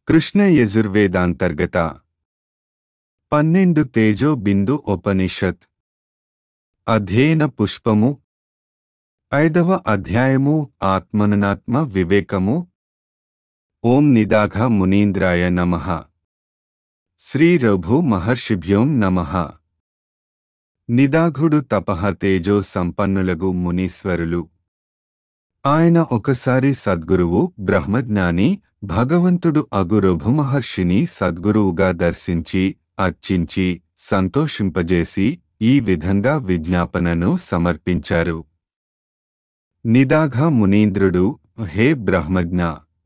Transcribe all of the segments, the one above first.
కృష్ణ యజుర్వేదాంతర్గత పన్నెండు తేజో బిందు ఉపనిషత్ అధ్యయన పుష్పము ఐదవ అధ్యాయము ఆత్మననాత్మ వివేకము ఓం నిదాఘ మునీంద్రాయ నమః శ్రీ రఘు మహర్షిభ్యోం నమః నిదాఘుడు తపహ తేజో సంపన్నులగు మునీశ్వరులు ఆయన ఒకసారి సద్గురువు బ్రహ్మజ్ఞాని భగవంతుడు అగు రఘు మహర్షిని సద్గురువుగా దర్శించి అర్చించి సంతోషింపజేసి ఈ విధంగా విజ్ఞాపనను సమర్పించారు నిదాఘ మునీంద్రుడు హే బ్రహ్మజ్ఞ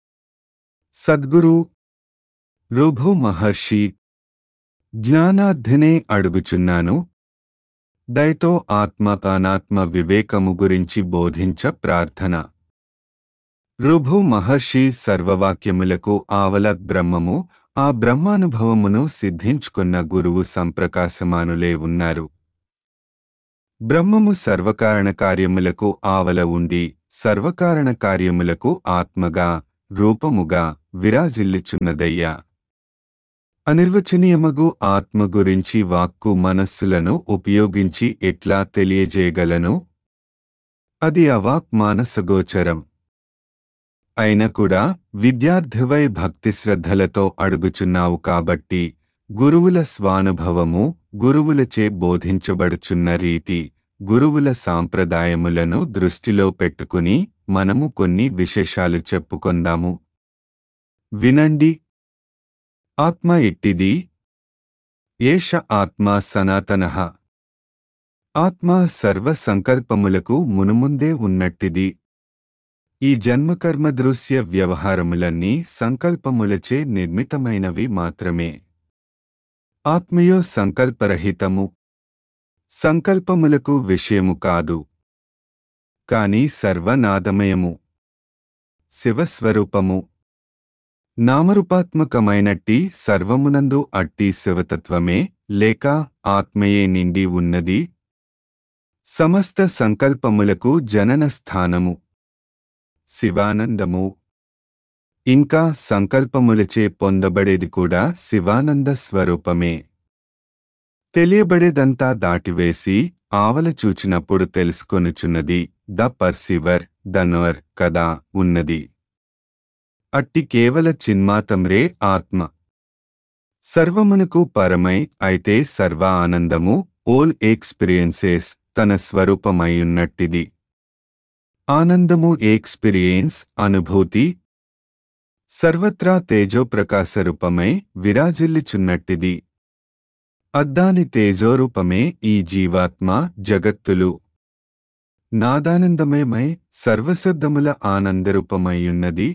సద్గురు రుభు మహర్షి జ్ఞానార్థినే అడుగుచున్నాను దయతో ఆత్మ అనాత్మ వివేకము గురించి బోధించ ప్రార్థన రుభు మహర్షి సర్వవాక్యములకు ఆవల బ్రహ్మము ఆ బ్రహ్మానుభవమును సిద్ధించుకున్న గురువు సంప్రకాశమానులే ఉన్నారు బ్రహ్మము సర్వకారణ కార్యములకు ఆవల ఉండి సర్వకారణ కార్యములకు ఆత్మగా రూపముగా విరాజిల్లుచున్నదయ్యా అనిర్వచనీయమగు ఆత్మ గురించి వాక్కు మనస్సులను ఉపయోగించి ఎట్లా తెలియజేయగలను అది అవాక్ మానసగోచరం అయినా కూడా విద్యార్థివై భక్తి శ్రద్ధలతో అడుగుచున్నావు కాబట్టి గురువుల స్వానుభవము గురువులచే బోధించబడుచున్న రీతి గురువుల సాంప్రదాయములను దృష్టిలో పెట్టుకుని మనము కొన్ని విశేషాలు చెప్పుకొందాము వినండి ఆత్మ ఇట్టిది ఏష ఆత్మ సనాతన ఆత్మ సర్వ సంకల్పములకు మునుముందే ఉన్నట్టిది ఈ జన్మకర్మ దృశ్య వ్యవహారములన్నీ సంకల్పములచే నిర్మితమైనవి మాత్రమే ఆత్మయో సంకల్పరహితము సంకల్పములకు విషయము కాదు కాని సర్వనాదమయము శివస్వరూపము నామరూపాత్మకమైనట్టి సర్వమునందు అట్టి శివతత్వమే లేక ఆత్మయే నిండి ఉన్నది సమస్త సంకల్పములకు జనన స్థానము శివానందము ఇంకా సంకల్పములచే పొందబడేది కూడా శివానంద స్వరూపమే తెలియబడేదంతా దాటివేసి ఆవల చూచినప్పుడు తెలుసుకొనుచున్నది ద పర్సివర్ దనవర్ కదా ఉన్నది అట్టి కేవల చిన్మాతమ్రే ఆత్మ సర్వమునకు పరమై అయితే సర్వ ఆనందము ఓల్ ఎక్స్పీరియన్సెస్ తన స్వరూపమైయున్నట్టిది ఆనందము ఎక్స్పీరియన్స్ అనుభూతి సర్వత్రా తేజోప్రకాశరూపమై విరాజిల్లుచున్నట్టిది అద్దాని తేజోరూపమే ఈ జీవాత్మ జగత్తులు నాదానందమయమై సర్వశబ్దముల ఆనందరూపమయ్యున్నది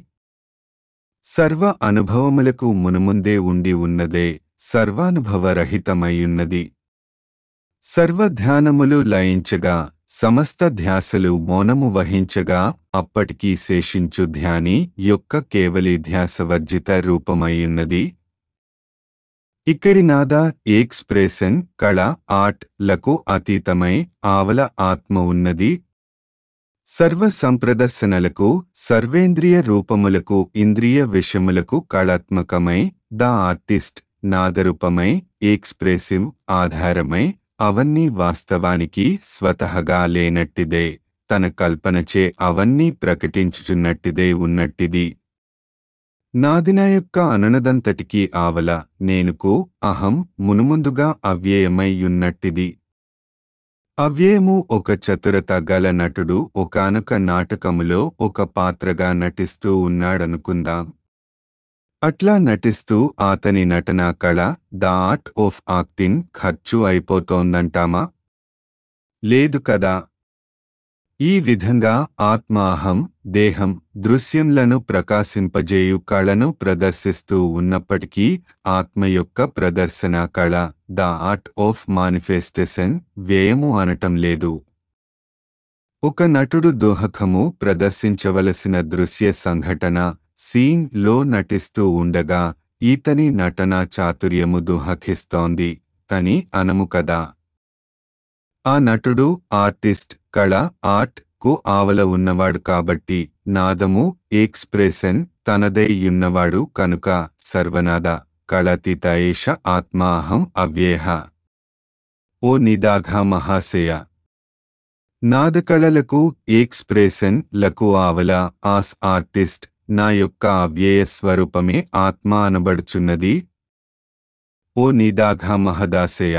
సర్వ అనుభవములకు మునుముందే ఉండి ఉన్నదే సర్వానుభవరహితమయ్యున్నది సర్వధ్యానములు లయించగా సమస్త ధ్యాసలు మౌనము వహించగా అప్పటికీ శేషించు ధ్యాని యొక్క కేవలి ధ్యాసవర్జిత రూపమయ్యున్నది ఇక్కడి నాద ఎక్స్ప్రెషన్ కళ ఆర్ట్ లకు అతీతమై ఆవల ఆత్మ ఉన్నది సర్వ సంప్రదర్శనలకు సర్వేంద్రియ రూపములకు ఇంద్రియ విషయములకు కళాత్మకమై ద ఆర్టిస్ట్ నాదరూపమై ఎక్స్ప్రెసివ్ ఆధారమై అవన్నీ వాస్తవానికి స్వతహగా లేనట్టిదే తన కల్పనచే అవన్నీ ప్రకటించుచున్నట్టిదే ఉన్నట్టిది నాదిన యొక్క అననదంతటికీ ఆవల నేనుకు అహం మునుముందుగా అవ్యయమై ఉన్నట్టిది అవ్యయము ఒక చతురత గల నటుడు ఒకానొక నాటకములో ఒక పాత్రగా నటిస్తూ ఉన్నాడనుకుందాం అట్లా నటిస్తూ అతని నటనా కళ ద ఆర్ట్ ఆఫ్ ఆక్టింగ్ ఖర్చు అయిపోతోందంటామా లేదు కదా ఈ విధంగా ఆత్మాహం దేహం దృశ్యంలను ప్రకాశింపజేయు కళను ప్రదర్శిస్తూ ఉన్నప్పటికీ ఆత్మ యొక్క ప్రదర్శన కళ ద ఆర్ట్ ఆఫ్ మానిఫెస్టేషన్ వ్యయము అనటం లేదు ఒక నటుడు దోహకము ప్రదర్శించవలసిన దృశ్య సంఘటన సీన్ లో నటిస్తూ ఉండగా ఈతని నటనా చాతుర్యము దుహకిస్తోంది తని అనము కదా ఆ నటుడు ఆర్టిస్ట్ కళ ఆర్ట్ యొక్క ఆవల ఉన్నవాడు కాబట్టి నాదము ఎక్స్ప్రెషన్ తనదై ఉన్నవాడు కనుక సర్వనాద కళాతీత ఏష ఆత్మాహం అవ్యేహ ఓ నిదాఘ మహాశయ నాదకళలకు ఎక్స్ప్రెషన్ లకు ఆవల ఆస్ ఆర్టిస్ట్ నా యొక్క అవ్యయ స్వరూపమే ఆత్మ అనబడుచున్నది ఓ నిదాఘ మహదాశయ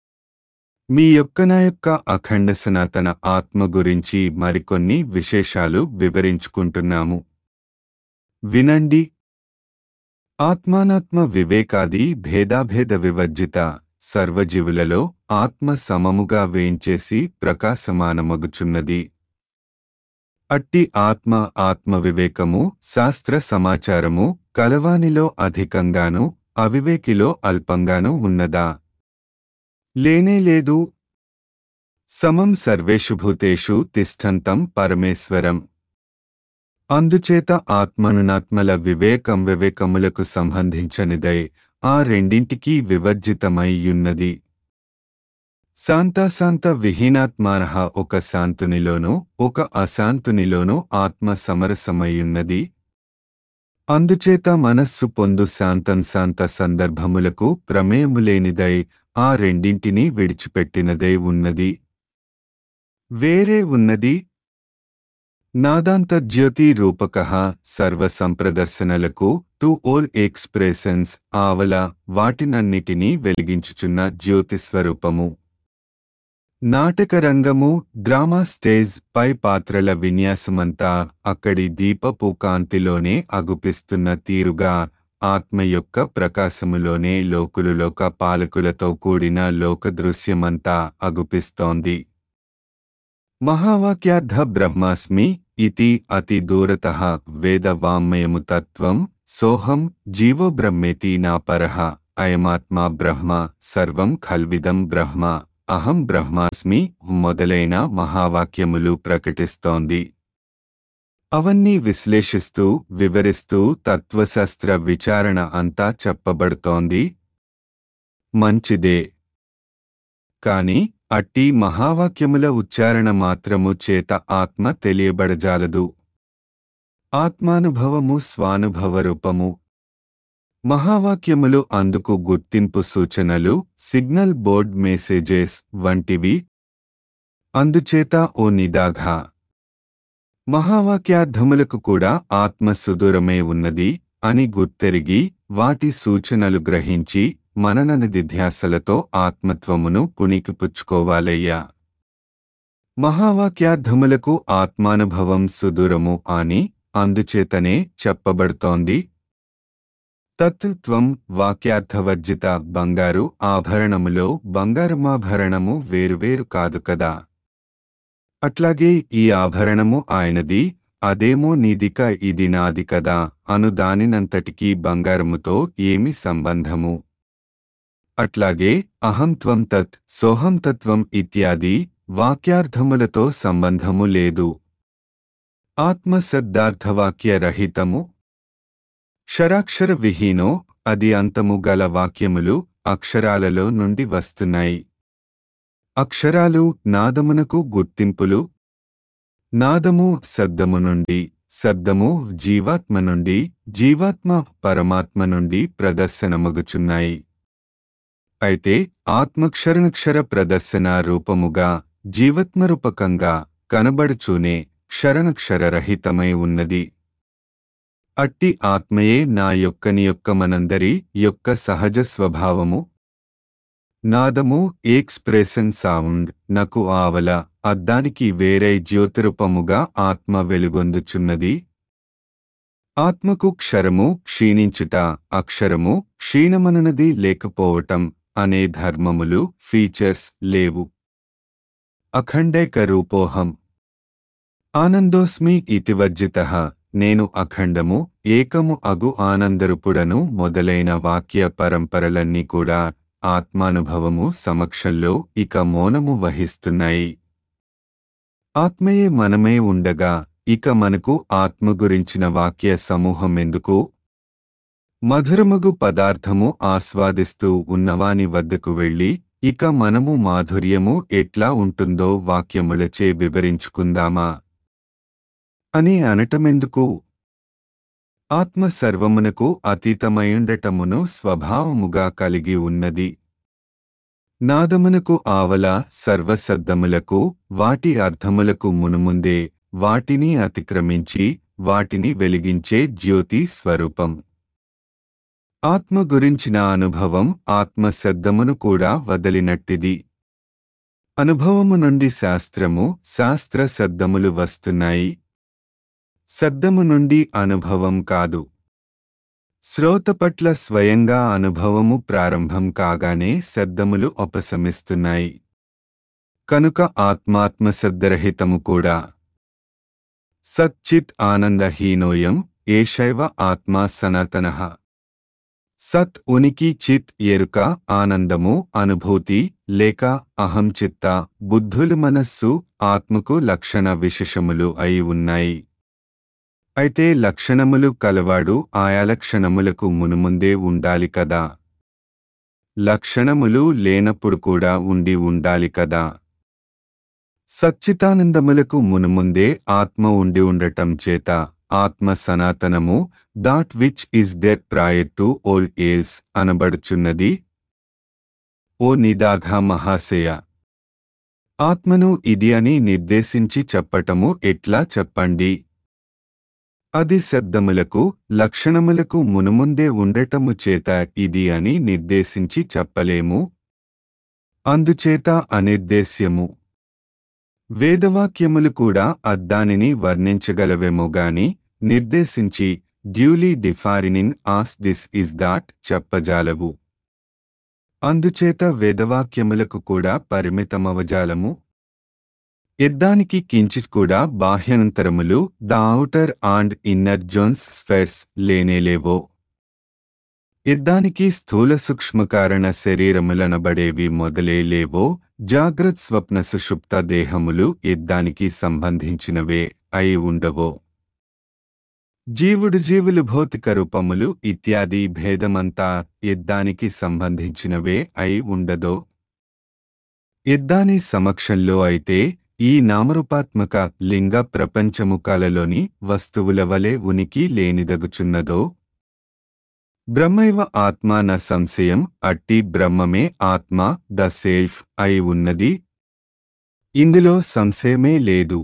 మీ యొక్క నా యొక్క అఖండ సనాతన ఆత్మ గురించి మరికొన్ని విశేషాలు వివరించుకుంటున్నాము వినండి ఆత్మానాత్మ వివేకాది భేదాభేద వివర్జిత సర్వజీవులలో ఆత్మ సమముగా వేయించేసి ప్రకాశమానమగుచున్నది అట్టి ఆత్మ ఆత్మ వివేకము శాస్త్ర సమాచారము కలవానిలో అధికంగాను అవివేకిలో అల్పంగాను ఉన్నదా లేనే లేదు సమం సర్వేషు భూతేషు తిష్టంతం పరమేశ్వరం అందుచేత ఆత్మనునాత్మల వివేకం వివేకములకు సంబంధించనిదై ఆ రెండింటికీ వివర్జితమైయున్నది శాంతాశాంత విహీనాత్మానః ఒక శాంతునిలోనూ ఒక అశాంతునిలోనూ ఆత్మ సమరసమయ్యున్నది అందుచేత మనస్సు పొందు శాంతం శాంత సందర్భములకు ప్రమేయములేనిదై ఆ రెండింటినీ విడిచిపెట్టినదై ఉన్నది వేరే ఉన్నది నాదాంతర్జ్యోతి రూపక సర్వసంప్రదర్శనలకు టు ఓల్ ఎక్స్ప్రెషన్స్ ఆవల వాటినన్నిటినీ వెలిగించుచున్న జ్యోతిస్వరూపము నాటకరంగము డ్రామా స్టేజ్ పై పాత్రల విన్యాసమంతా అక్కడి దీపపు కాంతిలోనే అగుపిస్తున్న తీరుగా ఆత్మ యొక్క ప్రకాశములోనే లోకులు లోక పాలకులతో కూడిన లోక దృశ్యమంతా అగుపిస్తోంది మహావాక్యార్థ బ్రహ్మాస్మి ఇతి అతి దూరత వేదవాంమయము తత్వం సోహం జీవో బ్రహ్మేతి నా పరః అయమాత్మా బ్రహ్మ సర్వం ఖల్విదం బ్రహ్మ అహం బ్రహ్మాస్మి మొదలైన మహావాక్యములు ప్రకటిస్తోంది అవన్నీ విశ్లేషిస్తూ వివరిస్తూ తత్వశాస్త్ర విచారణ అంతా చెప్పబడుతోంది మంచిదే కాని అట్టి మహావాక్యముల ఉచ్చారణ మాత్రము చేత ఆత్మ తెలియబడజాలదు ఆత్మానుభవము స్వానుభవ రూపము మహావాక్యములు అందుకు గుర్తింపు సూచనలు సిగ్నల్ బోర్డ్ మెసేజెస్ వంటివి అందుచేత ఓ నిదాఘ మహావాక్యార్థములకు కూడా ఆత్మ సుదూరమే ఉన్నది అని గుర్తెరిగి వాటి సూచనలు గ్రహించి మనననిదిధ్యాసలతో ఆత్మత్వమును పుణికిపుచ్చుకోవాలయ్యా మహావాక్యార్థములకు ఆత్మానుభవం సుదూరము అని అందుచేతనే చెప్పబడుతోంది తత్వం వాక్యార్థవర్జిత బంగారు ఆభరణములో బంగారమాభరణము వేరువేరు కాదు కదా అట్లాగే ఈ ఆభరణము ఆయనది అదేమో నీదిక ఇది నాది కదా అను దానినంతటికీ బంగారముతో ఏమి సంబంధము అట్లాగే అహంత్వం తత్ సోహం తత్వం ఇత్యాది వాక్యార్థములతో సంబంధము లేదు ఆత్మశబ్దార్థవాక్య రహితము క్షరాక్షర విహీనో అది అంతము గల వాక్యములు అక్షరాలలో నుండి వస్తున్నాయి అక్షరాలు నాదమునకు గుర్తింపులు నాదము శబ్దము నుండి శబ్దము జీవాత్మ నుండి జీవాత్మ పరమాత్మ నుండి ప్రదర్శనమగుచున్నాయి అయితే ఆత్మక్షరణక్షర ప్రదర్శన రూపముగా జీవత్మరూపకంగా కనబడుచూనే క్షరణక్షరరహితమై ఉన్నది అట్టి ఆత్మయే నా యొక్కని యొక్క మనందరి యొక్క సహజ స్వభావము నాదము ఎక్స్ప్రెషన్ సౌండ్ నకు ఆవల అద్దానికి వేరే జ్యోతిరూపముగా ఆత్మ వెలుగొందుచున్నది ఆత్మకు క్షరము క్షీణించుట అక్షరము క్షీణమననది లేకపోవటం అనే ధర్మములు ఫీచర్స్ లేవు అఖండైక రూపోహం ఆనందోస్మి ఇతివర్జిత నేను అఖండము ఏకము అగు ఆనందరుపుడను మొదలైన వాక్య పరంపరలన్నీ కూడా ఆత్మానుభవము సమక్షంలో ఇక మౌనము వహిస్తున్నాయి ఆత్మయే మనమే ఉండగా ఇక మనకు ఆత్మ గురించిన వాక్య సమూహమెందుకు మధురమగు పదార్థము ఆస్వాదిస్తూ ఉన్నవాని వద్దకు వెళ్ళి ఇక మనము మాధుర్యము ఎట్లా ఉంటుందో వాక్యములచే వివరించుకుందామా అని అనటమెందుకు ఆత్మ సర్వమునకు అతీతమైయుండటమును స్వభావముగా కలిగి ఉన్నది నాదమునకు ఆవల సర్వశబ్దములకు వాటి అర్థములకు మునుముందే వాటిని అతిక్రమించి వాటిని వెలిగించే జ్యోతి స్వరూపం ఆత్మ గురించిన అనుభవం ఆత్మ శబ్దమును కూడా వదిలినట్టిది అనుభవము నుండి శాస్త్రము శాస్త్ర శబ్దములు వస్తున్నాయి శబ్దము నుండి అనుభవం కాదు శ్రోత పట్ల స్వయంగా అనుభవము ప్రారంభం కాగానే శబ్దములు ఉపశమిస్తున్నాయి కనుక ఆత్మాత్మ శబ్దరహితము కూడా సచ్చిత్ ఆనందహీనోయం ఏషైవ ఆత్మా సనాతన సత్ ఉనికి చిత్ ఎరుక ఆనందము అనుభూతి లేక అహం చిత్త బుద్ధులు మనస్సు ఆత్మకు లక్షణ విశేషములు అయి ఉన్నాయి అయితే లక్షణములు కలవాడు ఆయా లక్షణములకు మునుముందే ఉండాలి కదా లక్షణములు లేనప్పుడు కూడా ఉండి ఉండాలి కదా సచ్చితానందములకు మునుముందే ఆత్మ ఉండి ఉండటం చేత ఆత్మ సనాతనము that which is there prior to all else అనబడుచున్నది ఓ నిదాఘ మహాశయ ఆత్మను ఇది అని నిర్దేశించి చెప్పటము ఎట్లా చెప్పండి అది శబ్దములకు లక్షణములకు మునుముందే ఉండటము చేత ఇది అని నిర్దేశించి చెప్పలేము అందుచేత అనిర్దేశ్యము వేదవాక్యములు కూడా అద్దానిని వర్ణించగలవేమో గాని నిర్దేశించి duly defining as this is that చెప్పజాలవు అందుచేత వేదవాక్యములకు కూడా పరిమితమవజాలము ఎద్దానికి కించిత్ కూడా బాహ్యంతరములు the outer and inner zones spheres లేనేలేవో ఎద్దానికి స్థూల సూక్ష్మకారణ శరీరములనబడేవి మొదలే లేవో జాగ్రత్ స్వప్న సుషుప్త దేహములు ఎద్దానికి సంబంధించినవే అయి ఉండవో జీవుడు జీవులు భౌతిక రూపములు ఇత్యాది భేదమంతా ఎద్దానికి సంబంధించినవే అయి ఉండదో ఎద్దాని సమక్షంలో అయితే ఈ నామరూపాత్మక లింగ ప్రపంచము కలలోని వస్తువుల వలె ఉనికి లేనిదగుచున్నదో బ్రహ్మైవ ఆత్మ న సంశయం అట్టి బ్రహ్మమే ఆత్మ ద సెల్ఫ్ అయి ఉన్నది ఇందులో సంశయమే లేదు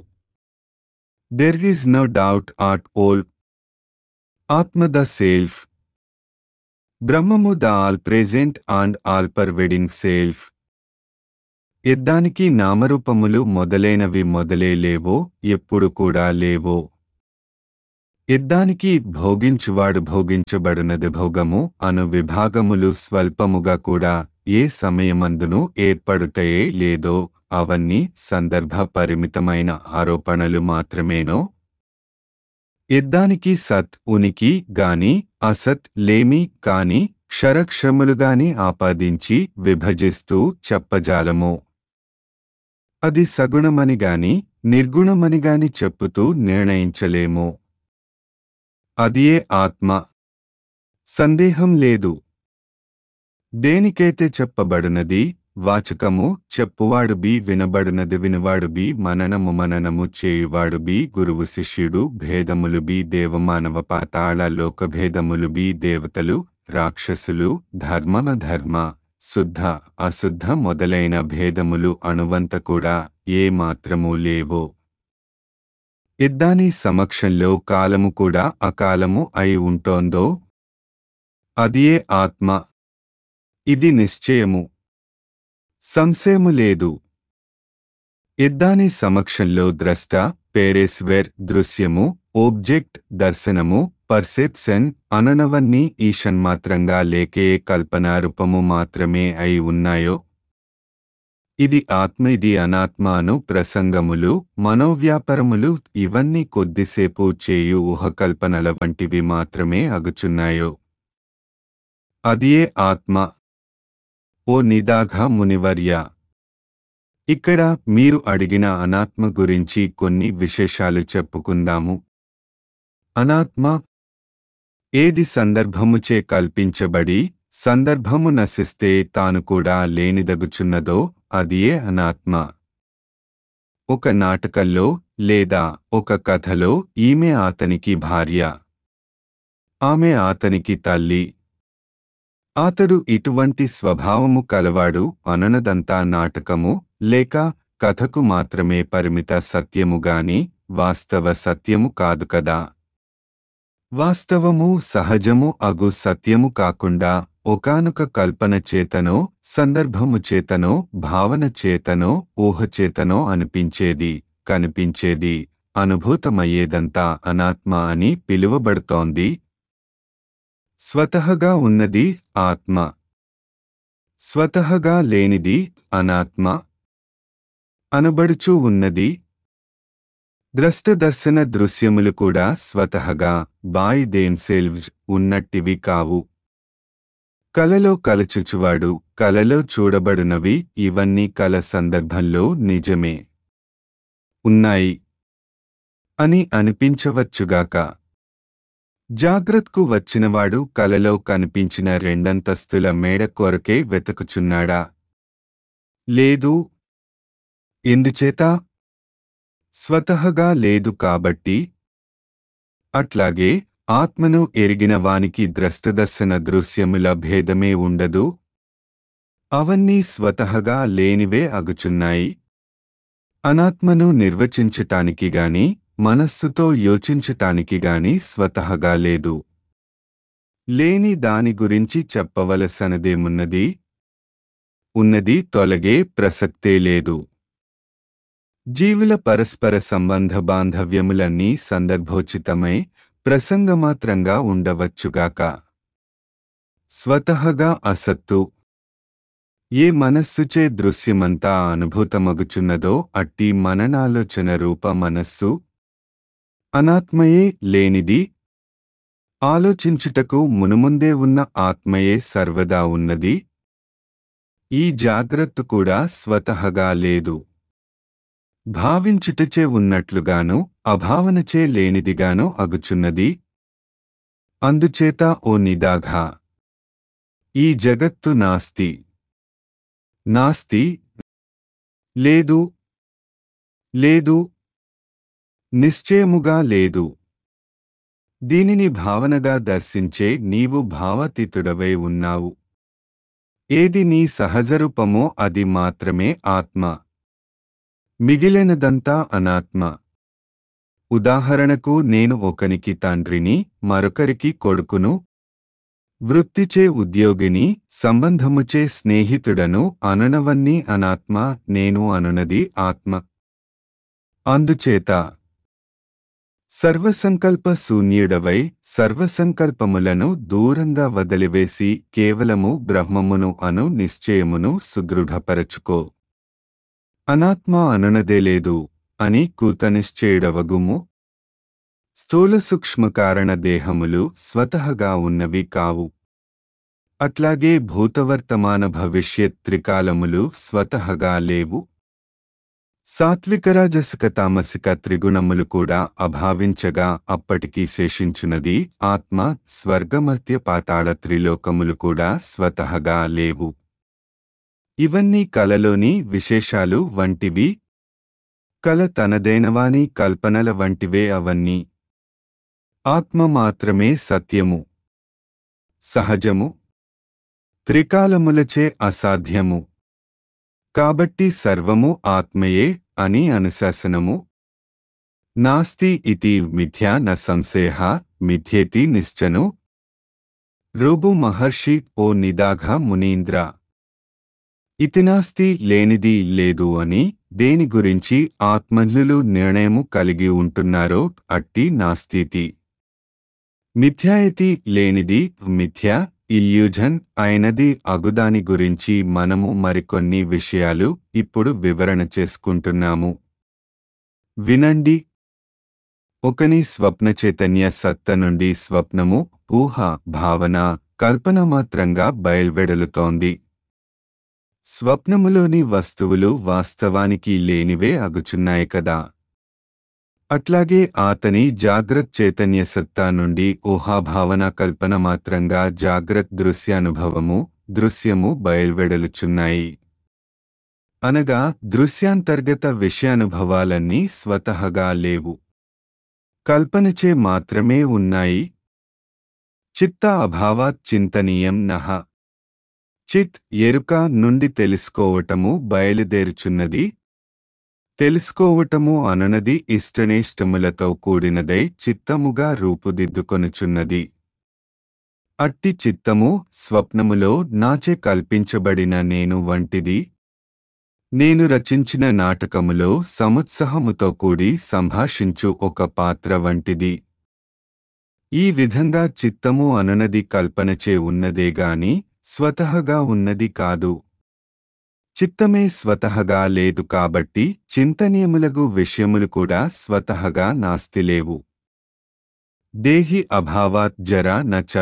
there is no doubt at all ఆత్మ ద సెల్ఫ్ బ్రహ్మము the all present and all pervading self ఎద్దానికి నామరూపములు మొదలైనవి మొదలే లేవో ఎప్పుడు కూడా లేవో ఎద్దానికి భోగించువాడు భోగించబడినది భోగము అను విభాగములు స్వల్పముగా కూడా ఏ సమయమందును ఏర్పడుటయే లేదో అవన్నీ సందర్భ పరిమితమైన ఆరోపణలు మాత్రమేనో ఎద్దానికి సత్ ఉనికి గాని అసత్ లేమి కాని క్షరక్షరములుగాని ఆపాదించి విభజిస్తూ చెప్పజాలము అది సగుణమని గాని నిర్గుణమని గాని చెప్పుతూ నిర్ణయించలేము అదియే ఆత్మ సందేహం లేదు దేనికైతే చెప్పబడినది వాచకము చెప్పువాడు బి వినబడినది వినువాడు బి మననము మననము చేయువాడు బి గురువు శిష్యుడు భేదములు బి దేవమానవ పాతాళ లోకభేదములు బి దేవతలు రాక్షసులు ధర్మమ ధర్మ శుద్ధ అశుద్ధ మొదలైన భేదములు అణువంత కూడా ఏ మాత్రమూ లేవో ఇద్దాని సమక్షంలో కాలము కూడా అకాలము అయి ఉంటోందో అదియే ఆత్మ ఇది నిశ్చయము సంశయము లేదు ఇద్దాని సమక్షంలో ద్రష్ట పేరేస్వెర్ దృశ్యము ఓబ్జెక్ట్ దర్శనము పర్సెప్షన్ అననవన్నీ ఈషన్మాత్రంగా లేకే కల్పనారూపము మాత్రమే అయి ఉన్నాయో ఇది ఆత్మ ఇది అనాత్మ అను ప్రసంగములు మనోవ్యాపారములు ఇవన్నీ కొద్దిసేపు చేయు ఊహకల్పనల వంటివి మాత్రమే అగుచున్నాయో అదియే ఆత్మ ఓ నిదాఘ మునివర్య ఇక్కడ మీరు అడిగిన అనాత్మ గురించి కొన్ని విశేషాలు చెప్పుకుందాము అనాత్మ ఏది సందర్భముచే కల్పించబడి సందర్భము నశిస్తే తాను కూడా లేనిదగుచున్నదో అదియే అనాత్మ ఒక నాటకంలో లేదా ఒక కథలో ఈమె అతనికి భార్య ఆమె అతనికి తల్లి అతడు ఇటువంటి స్వభావము కలవాడు అననదంతా నాటకము లేక కథకు మాత్రమే పరిమిత సత్యముగాని వాస్తవ సత్యము కాదు కదా వాస్తవము సహజము అగు సత్యము కాకుండా ఒకానొక కల్పన చేతనో సందర్భము చేతనో భావన చేతనో ఊహ చేతనో అనిపించేది కనిపించేది అనుభూతమయ్యేదంతా అనాత్మ అని పిలువబడుతోంది స్వతహగా ఉన్నది ఆత్మ స్వతహగా లేనిది అనాత్మ అనబడుచూ ఉన్నది ద్రష్టదర్శన దృశ్యములు కూడా స్వతహగా బాయ్ దేన్సెల్వ్స్ ఉన్నట్టివి కావు కలలో కలచుచువాడు కలలో చూడబడినవి ఇవన్నీ కల సందర్భంలో నిజమే ఉన్నాయి అని అనిపించవచ్చుగాక జాగ్రత్కు వచ్చినవాడు కలలో కనిపించిన రెండంతస్తుల మేడ కొరకే వెతుకుచున్నాడా లేదు ఎందుచేత స్వతహగా లేదు కాబట్టి అట్లాగే ఆత్మను ఎరిగిన వానికి ద్రష్టదర్శన దృశ్యముల భేదమే ఉండదు అవన్నీ స్వతహగా లేనివే అగుచున్నాయి అనాత్మను నిర్వచించటానికి గాని మనస్సుతో యోచించటానికి గాని స్వతహగా లేదు లేని దాని గురించి చెప్పవలసనదేమున్నది ఉన్నది తొలగే ప్రసక్తే లేదు జీవుల పరస్పర సంబంధ బాంధవ్యములన్నీ సందర్భోచితమై ప్రసంగమాత్రంగా ఉండవచ్చుగాక స్వతహగా అసత్తు ఏ మనస్సుచే దృశ్యమంతా అనుభూతమగుచున్నదో అట్టి మననాలోచన రూప మనస్సు అనాత్మయే లేనిది ఆలోచించుటకు మునుముందే ఉన్న ఆత్మయే సర్వదా ఉన్నది ఈ జాగ్రత్త కూడా స్వతహగా లేదు భావించుటచే ఉన్నట్లుగాను అభావనచే లేనిదిగాను అగుచున్నది అందుచేత ఓ నిదాఘ ఈ జగత్తు నాస్తి నాస్తి లేదు లేదు నిశ్చయముగా లేదు దీనిని భావనగా దర్శించే నీవు భావతీతుడవై ఉన్నావు ఏది నీ సహజరూపమో అది మాత్రమే ఆత్మ మిగిలినదంతా అనాత్మ ఉదాహరణకు నేను ఒకనికి తండ్రిని మరొకరికి కొడుకును వృత్తిచే ఉద్యోగిని సంబంధముచే స్నేహితుడను అననవన్నీ అనాత్మ నేను అనునది ఆత్మ అందుచేత సర్వసంకల్ప శూన్యుడవై సర్వసంకల్పములను దూరంగా వదిలివేసి కేవలము బ్రహ్మమును అను నిశ్చయమును సుదృఢపరచుకో అనాత్మ అనునదే లేదు అని కూతనిశ్చయుడవగుము స్థూల సూక్ష్మ కారణ దేహములు స్వతహగా ఉన్నవి కావు అట్లాగే భూతవర్తమాన భవిష్యత్ త్రికాలములు స్వతహగా లేవు సాత్వికరాజసిక తామసిక త్రిగుణములు కూడా అభావించగా అప్పటికీ శేషించున్నది ఆత్మ స్వర్గమర్త్య పాతాళ త్రిలోకములు కూడా స్వతహగా లేవు ఇవన్నీ కలలోని విశేషాలు వంటివి కల తనదైనవాని కల్పనల వంటివే అవన్నీ ఆత్మ మాత్రమే సత్యము సహజము త్రికాలములచే అసాధ్యము కాబట్టి సర్వము ఆత్మయే అని అనుశాసనము నాస్తి ఇతి మిథ్యా న సంశయ మిథ్యేతి నిశ్చను రూబు మహర్షి ఓ నిదాఘ మునీంద్ర ఇతినాస్తి లేనిది లేదు అని దేని గురించి ఆత్మజ్ఞులు నిర్ణయము కలిగి ఉంటున్నారో అట్టి నాస్తితి మిథ్యాయతి లేనిది మిథ్య ఇల్యూజన్ అయినది అగుదాని గురించి మనము మరికొన్ని విషయాలు ఇప్పుడు వివరణ చేసుకుంటున్నాము వినండి ఒకని స్వప్న చైతన్య సత్త నుండి స్వప్నము ఊహ భావన కల్పన మాత్రంగా బయల్వెడలుతోంది స్వప్నములోని వస్తువులు వాస్తవానికి లేనివే అగుచున్నాయి కదా అట్లాగే ఆతని జాగ్రత్ చైతన్య సత్తా నుండి ఊహాభావన కల్పన మాత్రంగా జాగ్రత్ దృశ్యానుభవము దృశ్యము బయల్వెడలుచున్నాయి అనగా దృశ్యాంతర్గత విషయానుభవాలన్నీ స్వతహగా లేవు కల్పనచే మాత్రమే ఉన్నాయి చిత్త అభావాత్ చింతనీయం నహ చిత్ ఎరుక నుండి తెలుసుకోవటము బయలుదేరుచున్నది తెలుసుకోవటము అననది ఇష్టనేష్టములతో కూడినదై చిత్తముగా రూపుదిద్దుకొనుచున్నది అట్టి చిత్తము స్వప్నములో నాచే కల్పించబడిన నేను వంటిది నేను రచించిన నాటకములో సముత్సాహముతో కూడి సంభాషించు ఒక పాత్ర వంటిది ఈ విధంగా చిత్తము అననది కల్పనచే ఉన్నదేగాని స్వతహగా ఉన్నది కాదు చిత్తమే స్వతహగా లేదు కాబట్టి చింతనీయములగు విషయములు కూడా స్వతహగా నాస్తిలేవు దేహి అభావాత్ జరా నచ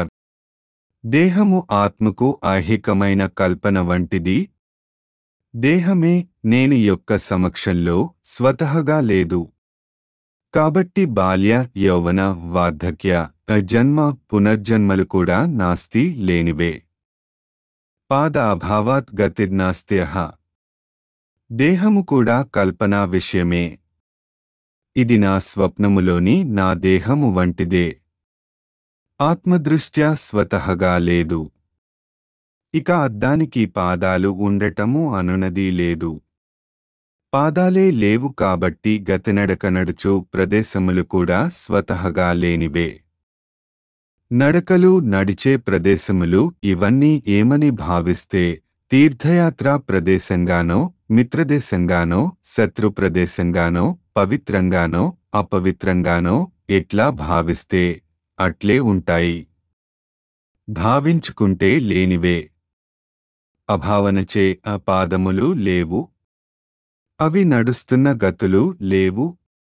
దేహము ఆత్మకు ఐహికమైన కల్పన వంటిది దేహమే నేను యొక్క సమక్షంలో స్వతహగా లేదు కాబట్టి బాల్య యౌవన వార్ధక్య జన్మ పునర్జన్మలు కూడా నాస్తి లేనివే పాద అభావాత్ గతిర్నాస్త్యహ దేహము కూడా కల్పనా విషయమే ఇది నా స్వప్నములోని నా దేహము వంటిదే ఆత్మదృష్ట్యా స్వతహగా లేదు ఇక అద్దానికి పాదాలు ఉండటము అనునది లేదు పాదాలే లేవు కాబట్టి గతినడక నడుచు ప్రదేశములు కూడా స్వతహగా లేనివే నడకలు నడిచే ప్రదేశములు ఇవన్నీ ఏమని భావిస్తే తీర్థయాత్రా ప్రదేశంగానో మిత్రదేశంగానో శత్రు ప్రదేశంగానో పవిత్రంగానో అపవిత్రంగానో ఎట్లా భావిస్తే అట్లే ఉంటాయి భావించుకుంటే లేనివే అభావనచే ఆ పాదములు లేవు అవి నడుస్తున్న గతులు లేవు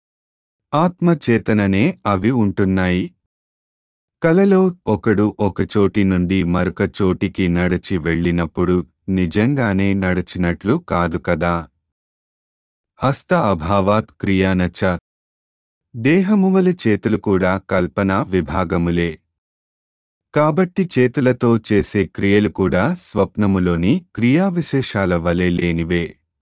ఆత్మచేతననే అవి ఉంటున్నాయి కలలో ఒకడు ఒక చోటి నుండి మరొక చోటికి నడిచి వెళ్ళినప్పుడు నిజంగానే నడిచినట్లు కాదు కదా హస్త అభావాత్ క్రియానచ దేహమువలి చేతులు కూడా కల్పన విభాగములే కాబట్టి చేతులతో చేసే క్రియలు కూడా స్వప్నములోని క్రియావిశేషాల వలె లేనివే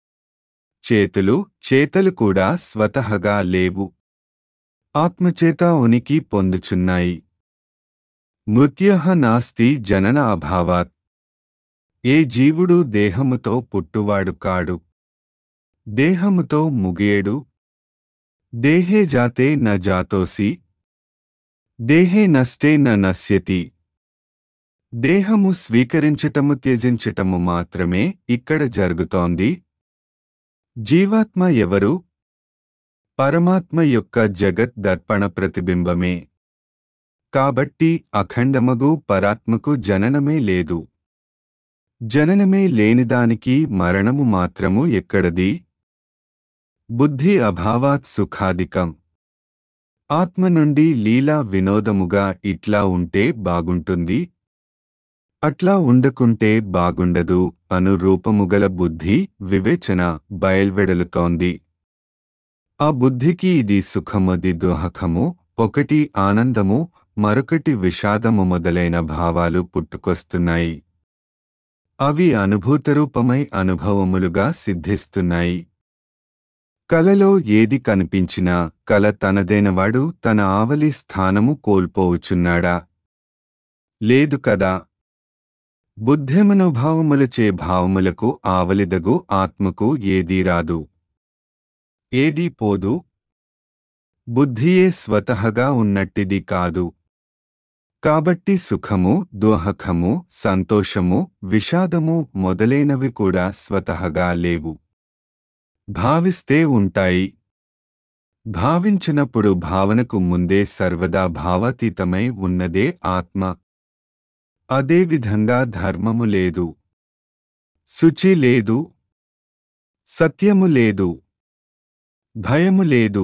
చేతులు చేతలు కూడా స్వతహగా లేవు ఆత్మచేత ఉనికి పొందుచున్నాయి మృత్యః నాస్తి జనన అభావాత్ ఏ జీవుడు దేహముతో పుట్టువాడు కాడు దేహముతో ముగియేడు దేహే జాతే న జాతోసి దేహే నష్టే న నశ్యతి దేహము స్వీకరించటము త్యజించటము మాత్రమే ఇక్కడ జరుగుతోంది జీవాత్మ ఎవరు పరమాత్మ యొక్క జగత్ దర్పణ ప్రతిబింబమే కాబట్టి అఖండమగు పరాత్మకు జననమే లేదు జననమే లేనిదానికి మరణము మాత్రము ఎక్కడది బుద్ధి అభావాత్ సుఖాధికం ఆత్మ నుండి లీలా వినోదముగా ఇట్లా ఉంటే బాగుంటుంది అట్లా ఉండకుంటే బాగుండదు అను రూపముగల బుద్ధి వివేచన బయల్వెడలుతోంది ఆ బుద్ధికి ఇది సుఖమది దుహకము ఒకటి ఆనందము మరొకటి విషాదము మొదలైన భావాలు పుట్టుకొస్తున్నాయి అవి అనుభూతరూపమై అనుభవములుగా సిద్ధిస్తున్నాయి కలలో ఏది కనిపించినా కల తనదైనవాడు తన ఆవలి స్థానము కోల్పోవుచున్నాడా లేదు కదా బుద్ధిమనోభావములచే భావములకు ఆవలిదగు ఆత్మకు ఏదీ రాదు ఏదీ పోదు బుద్ధియే స్వతహగా ఉన్నట్టిది కాదు కాబట్టి సుఖము దోహకము సంతోషము విషాదము మొదలైనవి కూడా స్వతహగా లేవు భావిస్తే ఉంటాయి భావించినప్పుడు భావనకు ముందే సర్వదా భావాతీతమై ఉన్నదే ఆత్మ అదేవిధంగా ధర్మము లేదు శుచి లేదు సత్యము లేదు భయము లేదు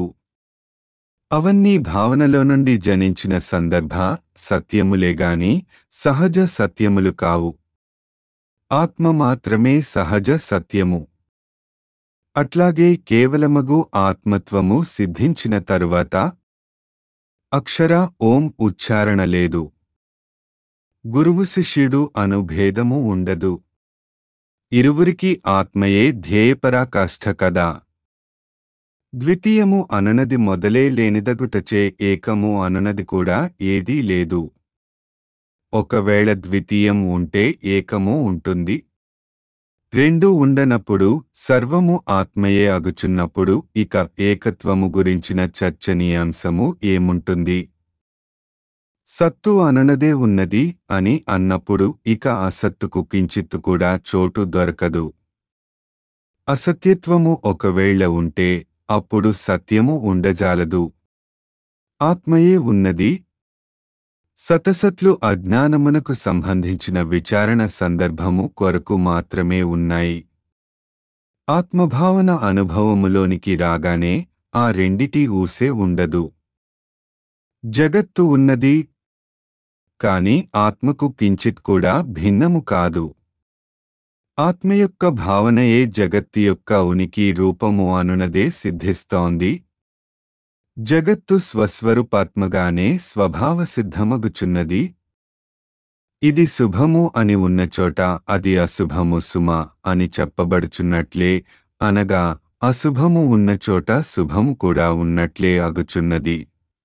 అవన్నీ భావనలో నుండి జనించిన సందర్భ సత్యములేగాని సహజ సత్యములు కావు ఆత్మ మాత్రమే సహజ సత్యము అట్లాగే కేవలమగు ఆత్మత్వము సిద్ధించిన తరువాత అక్షర ఓం ఉచ్చారణ లేదు గురువు శిష్యుడు అను భేదము ఉండదు ఇరువురికి ఆత్మయే ధ్యేయపరాకాష్ఠ కదా ద్వితీయము అననది మొదలే లేనిదగుటచే ఏకము అననది కూడా ఏదీ లేదు ఒకవేళ ద్వితీయం ఉంటే ఏకము ఉంటుంది రెండు ఉండనప్పుడు సర్వము ఆత్మయే అగుచున్నప్పుడు ఇక ఏకత్వము గురించిన చర్చనీయాంశము ఏముంటుంది సత్తు అననదే ఉన్నది అని అన్నప్పుడు ఇక అసత్తుకు కించిత్తు కూడా చోటు దొరకదు అసత్యత్వము ఒకవేళ ఉంటే అప్పుడు సత్యము ఉండజాలదు ఆత్మయే ఉన్నది సతసత్లు అజ్ఞానమునకు సంబంధించిన విచారణ సందర్భము కొరకు మాత్రమే ఉన్నాయి ఆత్మభావన అనుభవములోనికి రాగానే ఆ రెండిటి ఊసే ఉండదు జగత్తు ఉన్నది కాని ఆత్మకు కించిత్ కూడా భిన్నము కాదు ఆత్మ యొక్క భావనయే జగత్తు యొక్క ఉనికి రూపము అనునదే సిద్ధిస్తోంది జగత్తు స్వస్వరూపాత్మగానే స్వభావ సిద్ధమగుచున్నది ఇది శుభము అని ఉన్నచోట అది అశుభము సుమ అని చెప్పబడుచున్నట్లే అనగా అశుభము ఉన్నచోట శుభము కూడా ఉన్నట్లే అగుచున్నది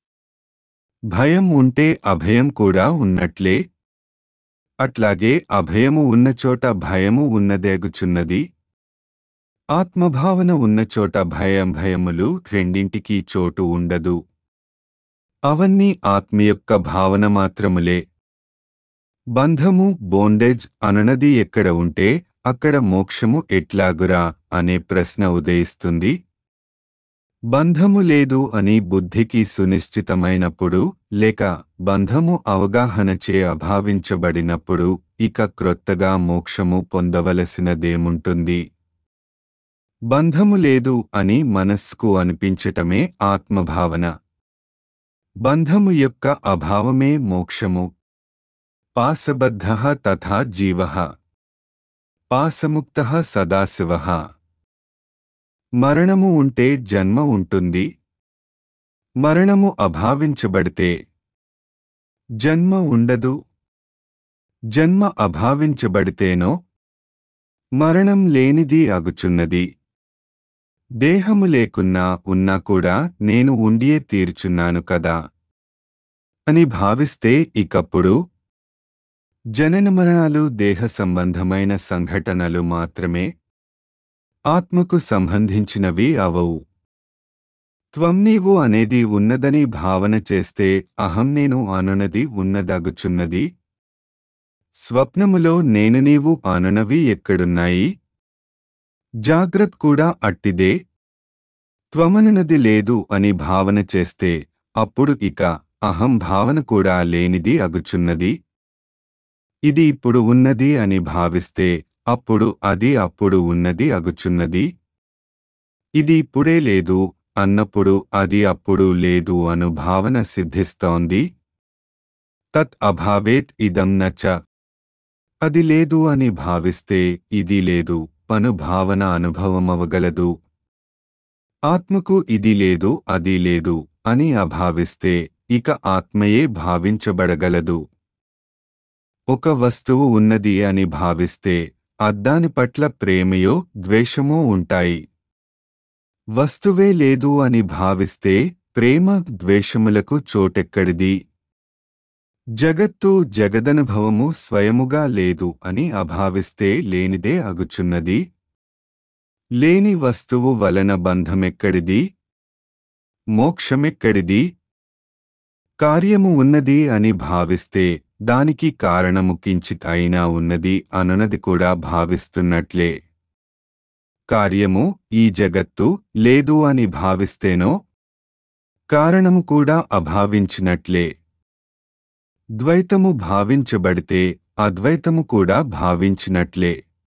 భయం ఉంటే అభయం కూడా ఉన్నట్లే అట్లాగే అభయము ఉన్నచోట భయము ఉన్నదేగుచున్నది ఆత్మభావన ఉన్నచోట భయం భయములు రెండింటికీ చోటు ఉండదు అవన్నీ ఆత్మ యొక్క భావన మాత్రములే బంధము బోండేజ్ అననది ఎక్కడ ఉంటే అక్కడ మోక్షము ఎట్లాగురా అనే ప్రశ్న ఉదయిస్తుంది బంధము లేదు అని బుద్ధికి సునిశ్చితమైనప్పుడు లేక బంధము అవగాహనచే అభావించబడినప్పుడు ఇక క్రొత్తగా మోక్షము పొందవలసినదేముంటుంది బంధము లేదు అని మనస్సుకు అనిపించటమే ఆత్మభావన బంధము యొక్క అభావమే మోక్షము పాసబద్ధ తథా జీవ పాసముక్త సదాశివ మరణము ఉంటే జన్మ ఉంటుంది మరణము అభావించబడితే జన్మ ఉండదు జన్మ అభావించబడితేనో మరణం లేనిది అగుచున్నది దేహము లేకున్నా ఉన్నా కూడా నేను ఉండియే తీర్చున్నాను కదా అని భావిస్తే ఇకప్పుడు జనన మరణాలు దేహ సంబంధమైన సంఘటనలు మాత్రమే ఆత్మకు సంబంధించినవి అవవు త్వం నీవు అనేది ఉన్నదని భావన చేస్తే అహం నేను అనునది ఉన్నదగుచున్నది స్వప్నములో నేను నీవు అనునవి ఎక్కడున్నాయి జాగ్రత్త కూడా అట్టిదే త్వమనునది లేదు అని భావన చేస్తే అప్పుడు ఇక అహం భావన కూడా లేనిది అగుచున్నది ఇది ఇప్పుడు ఉన్నది అని భావిస్తే అప్పుడు అది అప్పుడు ఉన్నది అగుచున్నది ఇది ఇప్పుడే లేదు అన్నప్పుడు అది అప్పుడు లేదు అను భావన సిద్ధిస్తోంది తత్ అభావేత్ ఇదం నచ అది లేదు అని భావిస్తే ఇది లేదు పను భావన అనుభవమవగలదు ఆత్మకు ఇది లేదు అది లేదు అని అభావిస్తే ఇక ఆత్మయే భావించబడగలదు ఒక వస్తువు ఉన్నది అని భావిస్తే అద్దాని పట్ల ప్రేమయో ద్వేషమో ఉంటాయి వస్తువే లేదు అని భావిస్తే ప్రేమ ద్వేషములకు చోటెక్కడిది జగత్తు జగదనుభవము స్వయముగా లేదు అని అభావిస్తే లేనిదే అగుచున్నది లేని వస్తువు వలన బంధమెక్కడిది మోక్షమెక్కడిది కార్యము ఉన్నది అని భావిస్తే దానికి కారణము కించిత్ అయినా ఉన్నది అనునది కూడా భావిస్తున్నట్లే కార్యము ఈ జగత్తు లేదు అని భావిస్తేనో కారణము కూడా అభావించినట్లే ద్వైతము భావించబడితే అద్వైతము కూడా భావించినట్లే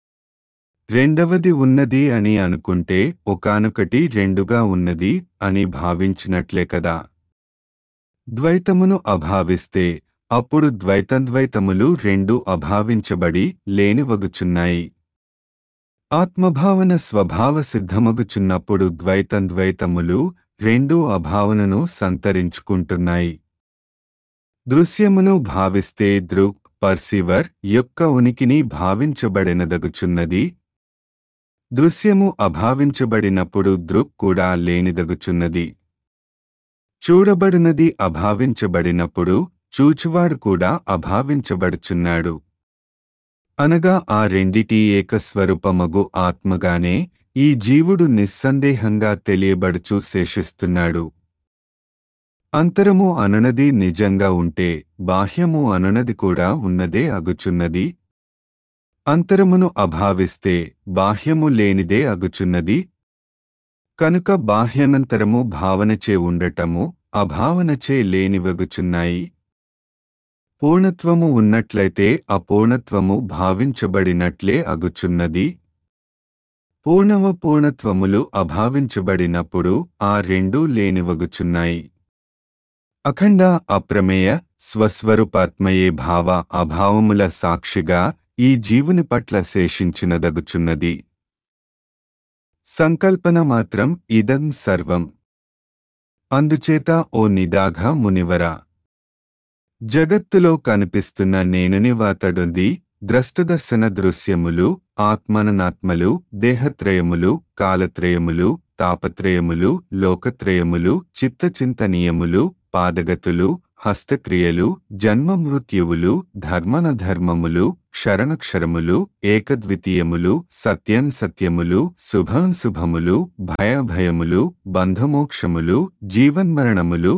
రెండవది ఉన్నది అని అనుకుంటే ఒకానొకటి రెండుగా ఉన్నది అని భావించినట్లే కదా ద్వైతమును అభావిస్తే అప్పుడు ద్వైతంద్వైతములు రెండు అభావించబడి లేనివగుచున్నాయి ఆత్మభావన స్వభావ సిద్ధమగుచున్నప్పుడు ద్వైతంద్వైతములు రెండూ అభావనను సంతరించుకుంటున్నాయి దృశ్యమును భావిస్తే దృక్ పర్సీవర్ యొక్క ఉనికిని భావించబడినదగుచున్నది దృశ్యము అభావించబడినప్పుడు దృక్ కూడా లేనిదగుచున్నది చూడబడినది అభావించబడినప్పుడు చూచువాడు కూడా అభావించబడుచున్నాడు అనగా ఆ రెండిటి ఏకస్వరూపమగు ఆత్మగానే ఈ జీవుడు నిస్సందేహంగా తెలియబడుచు శేషిస్తున్నాడు అంతరము అనునది నిజంగా ఉంటే బాహ్యము అనునది కూడా ఉన్నదే అగుచున్నది అంతరమును అభావిస్తే బాహ్యము లేనిదే అగుచున్నది కనుక బాహ్యనంతరము భావనచే ఉండటము అభావనచే లేనివగుచున్నాయి పూర్ణత్వము ఉన్నట్లయితే అపూర్ణత్వము భావించబడినట్లే అగుచున్నది పూర్ణవ పూర్ణత్వములు అభావించబడినప్పుడు ఆ రెండూ లేనివగుచున్నాయి అఖండ అప్రమేయ స్వస్వరూపాత్మయే భావ అభావముల సాక్షిగా ఈ జీవుని పట్ల శేషించినదగుచున్నది సంకల్పన మాత్రం ఇదం సర్వం అందుచేత ఓ నిదాఘ మునివరా జగత్తులో కనిపిస్తున్న నేనునివాతడుంది ద్రష్టదర్శన దృశ్యములు ఆత్మననాత్మలు దేహత్రయములు కాలత్రయములు తాపత్రయములు లోకత్రయములు చిత్తచింతనీయములు పాదగతులు హస్తక్రియలు జన్మమృత్యువులు ధర్మనధర్మములు క్షరణక్షరములు ఏకద్వితీయములు సత్యం సత్యములు శుభం శుభములు భయభయములు బంధమోక్షములు జీవన్మరణములు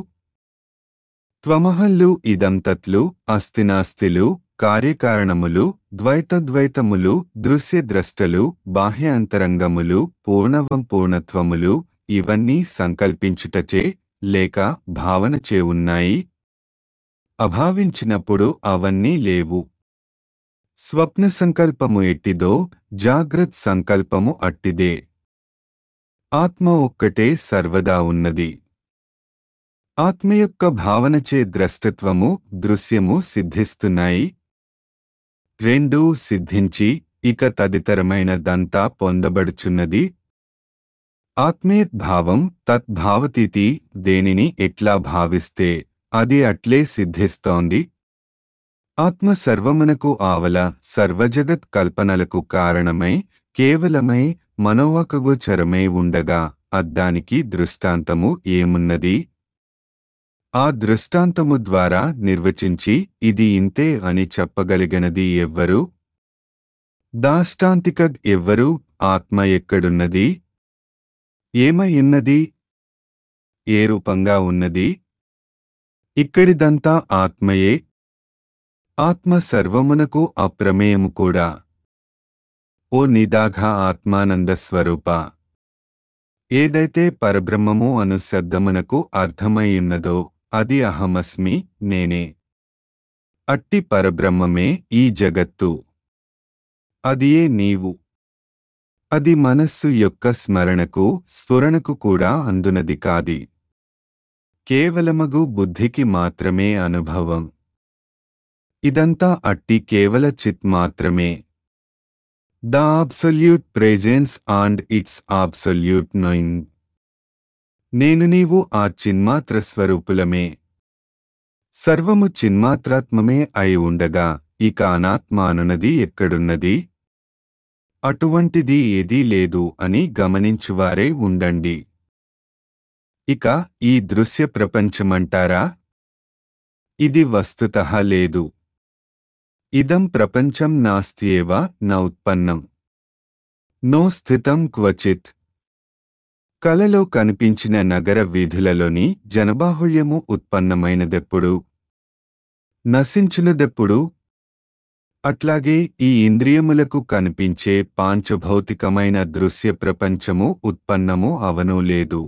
త్వమహల్లు ఇదంతత్లు అస్తినాస్తిలు కార్యకారణములు ద్వైతద్వైతములు దృశ్యద్రష్టలు బాహ్య అంతరంగములు పూర్ణవం పూర్ణత్వములు ఇవన్నీ సంకల్పించుటచే లేక భావనచే ఉన్నాయి అభావించినప్పుడు అవన్నీ లేవు స్వప్న సంకల్పము ఎట్టిదో జాగ్రత్ సంకల్పము అట్టిదే ఆత్మ ఒక్కటే సర్వదా ఉన్నది ఆత్మ యొక్క భావనచే ద్రష్టత్వము దృశ్యము సిద్ధిస్తున్నాయి రెండూ సిద్ధించి ఇక తదితరమైన దంతా పొందబడుచున్నది ఆత్మేద్భావం తద్భావతీతి దేనిని ఎట్లా భావిస్తే అది అట్లే సిద్ధిస్తోంది ఆత్మ సర్వమునకు ఆవల సర్వజగత్ కల్పనలకు కారణమై కేవలమై మనోవకగోచరమై ఉండగా అద్దానికి దృష్టాంతము ఏమున్నది ఆ దృష్టాంతము ద్వారా నిర్వచించి ఇది ఇంతే అని చెప్పగలిగినది ఎవ్వరు దాష్టాంతిక ఎవ్వరు ఆత్మ ఎక్కడున్నది ఏమయున్నది ఏ రూపంగా ఉన్నది ఇక్కడిదంతా ఆత్మయే ఆత్మ సర్వమునకు అప్రమేయము కూడా ఓ నిదాఘ ఆత్మానంద స్వరూప ఏదైతే పరబ్రహ్మము అను శబ్దమునకు అర్థమైయున్నదో అది అహమస్మి నేనే అట్టి పరబ్రహ్మమే ఈ జగత్తు అదియే నీవు అది మనస్సు యొక్క స్మరణకు స్ఫురణకు కూడా అందునది కాది కేవలమగు బుద్ధికి మాత్రమే అనుభవం ఇదంతా అట్టి కేవల చిత్ మాత్రమే the absolute presence and its absolute knowing నేను నీవు ఆ చిన్మాత్ర స్వరూపులమే సర్వము చిన్మాత్రాత్మమే అయి ఉండగా ఇక అనాత్మ అనునది ఎక్కడున్నది అటువంటిది ఏదీ లేదు అని గమనించువారే ఉండండి ఇక ఈ దృశ్య ప్రపంచమంటారా ఇది వస్తుతః లేదు ఇదం ప్రపంచం నాస్త్యేవ న ఉత్పన్నం నో స్థితం క్వచిత్ కలలో కనిపించిన నగర వీధులలోని జనబాహుళ్యము ఉత్పన్నమైనదెప్పుడు నశించునదెప్పుడు అట్లాగే ఈ ఇంద్రియములకు కనిపించే పాంచభౌతికమైన దృశ్య ప్రపంచము ఉత్పన్నము అవనూ లేదు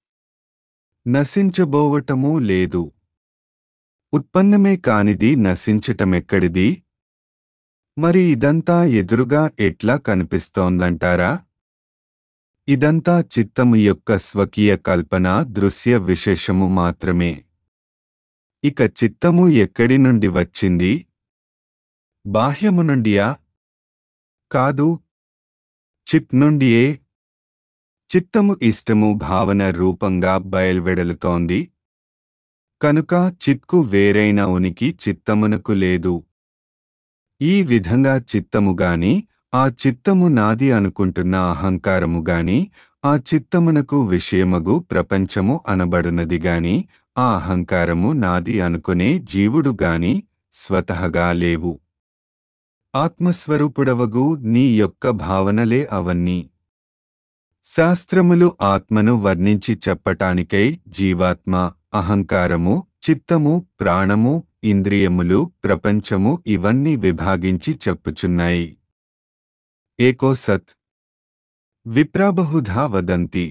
నశించబోవటమూ లేదు ఉత్పన్నమే కానిది నశించటమెక్కడిది మరి ఇదంతా ఎదురుగా ఎట్లా కనిపిస్తోందంటారా ఇదంతా చిత్తము యొక్క స్వకీయ కల్పన దృశ్య విశేషము మాత్రమే ఇక చిత్తము ఎక్కడి నుండి వచ్చింది బాహ్యము నుండియా కాదు చిత్ నుండియే చిత్తము ఇష్టము భావన రూపంగా బయల్వెడలుతోంది కనుక చిత్కు వేరైన ఉనికి చిత్తమునకు లేదు ఈ విధంగా చిత్తముగాని ఆ చిత్తము నాది అనుకుంటున్న అహంకారము గాని ఆ చిత్తమునకు విషయమగు ప్రపంచము అనబడునది గాని ఆ అహంకారము నాది అనుకునే జీవుడు గాని స్వతహగా లేవు ఆత్మస్వరూపుడవగు నీ యొక్క భావనలే అవన్నీ శాస్త్రములు ఆత్మను వర్ణించి చెప్పటానికై జీవాత్మ అహంకారము చిత్తము ప్రాణము ఇంద్రియములు ప్రపంచము ఇవన్నీ విభాగించి చెప్పుచున్నాయి ఏకో సత్ విప్రాబహుధా వదంతి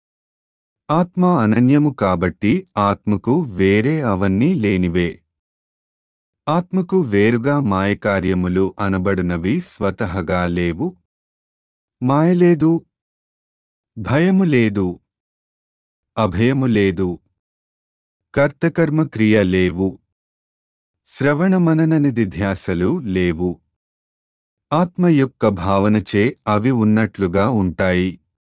ఆత్మ అనన్యము కాబట్టి ఆత్మకు వేరే అవన్నీ లేనివే ఆత్మకు వేరుగా మాయకార్యములు అనబడునవి స్వతహగా లేవు మాయలేదు భయము లేదు అభయము లేదు కర్తకర్మ క్రియ లేవు శ్రవణమనన నిధిధ్యాసలు లేవు ఆత్మ యొక్క భావనచే అవి ఉన్నట్లుగా ఉంటాయి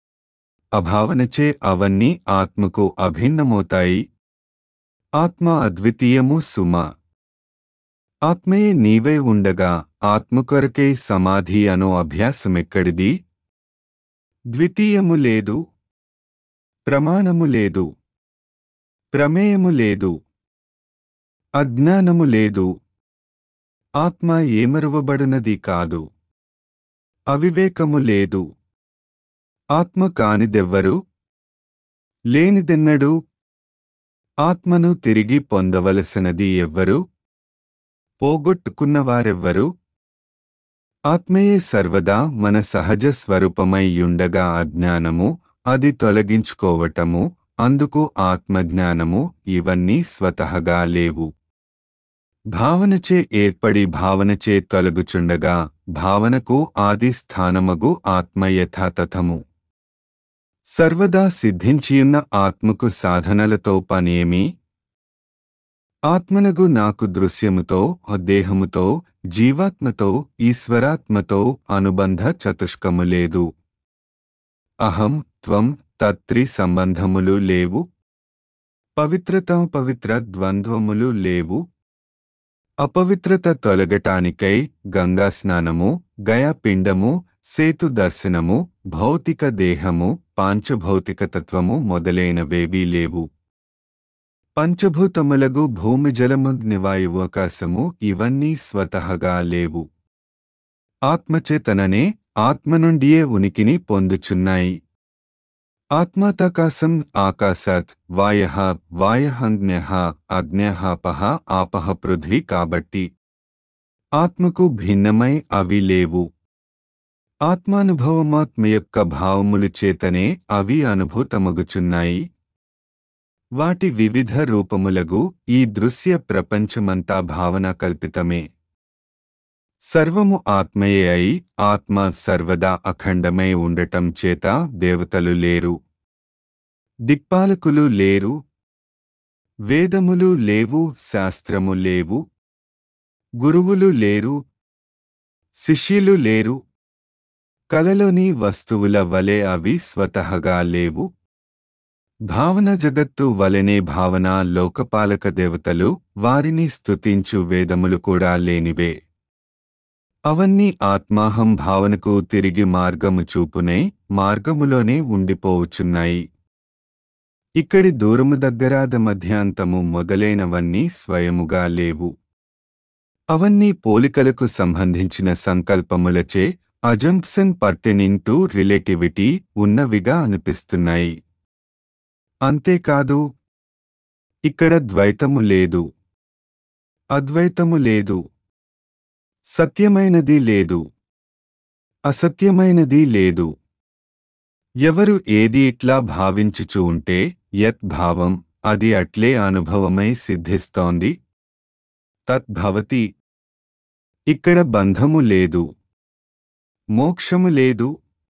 అభావనచే అవన్నీ ఆత్మకు అభిన్నమవుతాయి ఆత్మ అద్వితీయము సుమ ఆత్మయే నీవై ఉండగా ఆత్మకొరకే సమాధి అను అభ్యాసమెక్కడిది ద్వితీయము లేదు ప్రమాణము లేదు ప్రమేయము లేదు అజ్ఞానము లేదు ఆత్మ ఏమరువబడునది కాదు అవివేకము లేదు ఆత్మ కానిదెవ్వరు లేనిదెన్నడు ఆత్మను తిరిగి పొందవలసినది ఎవ్వరు పోగొట్టుకున్నవారెవ్వరు ఆత్మయే సర్వదా మన సహజ స్వరూపమై యుండగా అజ్ఞానము అది తొలగించుకోవటము అందుకు ఆత్మజ్ఞానము ఇవన్నీ స్వతహగా లేవు భావనచే ఏర్పడి భావనచే తొలగుచుండగా భావనకు ఆది స్థానమగు ఆత్మ యథాతథము సర్వదా సిద్ధించియున్న ఆత్మకు సాధనలతో పనేమి ఆత్మనగు నాకు దృశ్యముతో దేహముతో జీవాత్మతో ఈశ్వరాత్మతో అనుబంధ చతుష్కము లేదు అహం త్వం తత్రి సంబంధములు లేవు పవిత్రత పవిత్ర ద్వంద్వములు లేవు అపవిత్రత తొలగటానికై గంగా స్నానము గయాపిండము సేతు దర్శనము భౌతిక దేహము పాంచభౌతిక తత్వము మొదలైనవేవీ లేవు పంచభూతములగు భూమి జలమగ్నివాయువు ఆకాశము ఇవన్నీ స్వతహగా లేవు ఆత్మచేతననే ఆత్మ నుండియే ఉనికిని పొందుచున్నాయి ఆత్మాతకాశం ఆకాశాత్ వాయ వాయహంజ్ఞ అగ్ఞపహ ఆపహ పృథ్వీ కాబట్టి ఆత్మకు భిన్నమై అవి లేవు ఆత్మానుభవమాత్మ యొక్క భావములు చేతనే అవి అనుభూతమగుచున్నాయి వాటి వివిధ రూపములగు ఈ దృశ్య ప్రపంచమంతా భావన కల్పితమే సర్వము ఆత్మయే అయి ఆత్మ సర్వదా అఖండమై ఉండటం చేత దేవతలు లేరు దిక్పాలకులు లేరు వేదములు లేవు శాస్త్రము లేవు గురువులు లేరు శిష్యులు లేరు కలలోని వస్తువుల వలె అవి స్వతహగా లేవు భావన జగత్తు వలెనే భావన లోకపాలక దేవతలు వారిని స్తుతించు వేదములు కూడా లేనివే అవన్నీ ఆత్మాహం భావనకు తిరిగి మార్గము చూపునే మార్గములోనే ఉండిపోవుచున్నాయి ఇక్కడి దూరము దగ్గరాద మధ్యాంతము మొదలైనవన్నీ స్వయముగా లేవు అవన్నీ పోలికలకు సంబంధించిన సంకల్పములచే అజంప్షన్ పర్టెనింగ్ టు రిలేటివిటీ ఉన్నవిగా అనిపిస్తున్నాయి అంతేకాదు ఇక్కడ ద్వైతము లేదు అద్వైతము లేదు సత్యమైనది లేదు అసత్యమైనది లేదు ఎవరు ఏది ఇట్లా భావించుచు ఉంటే యత్ భావం అది అట్లే అనుభవమై సిద్ధిస్తోంది తద్భవతి ఇక్కడ బంధము లేదు మోక్షము లేదు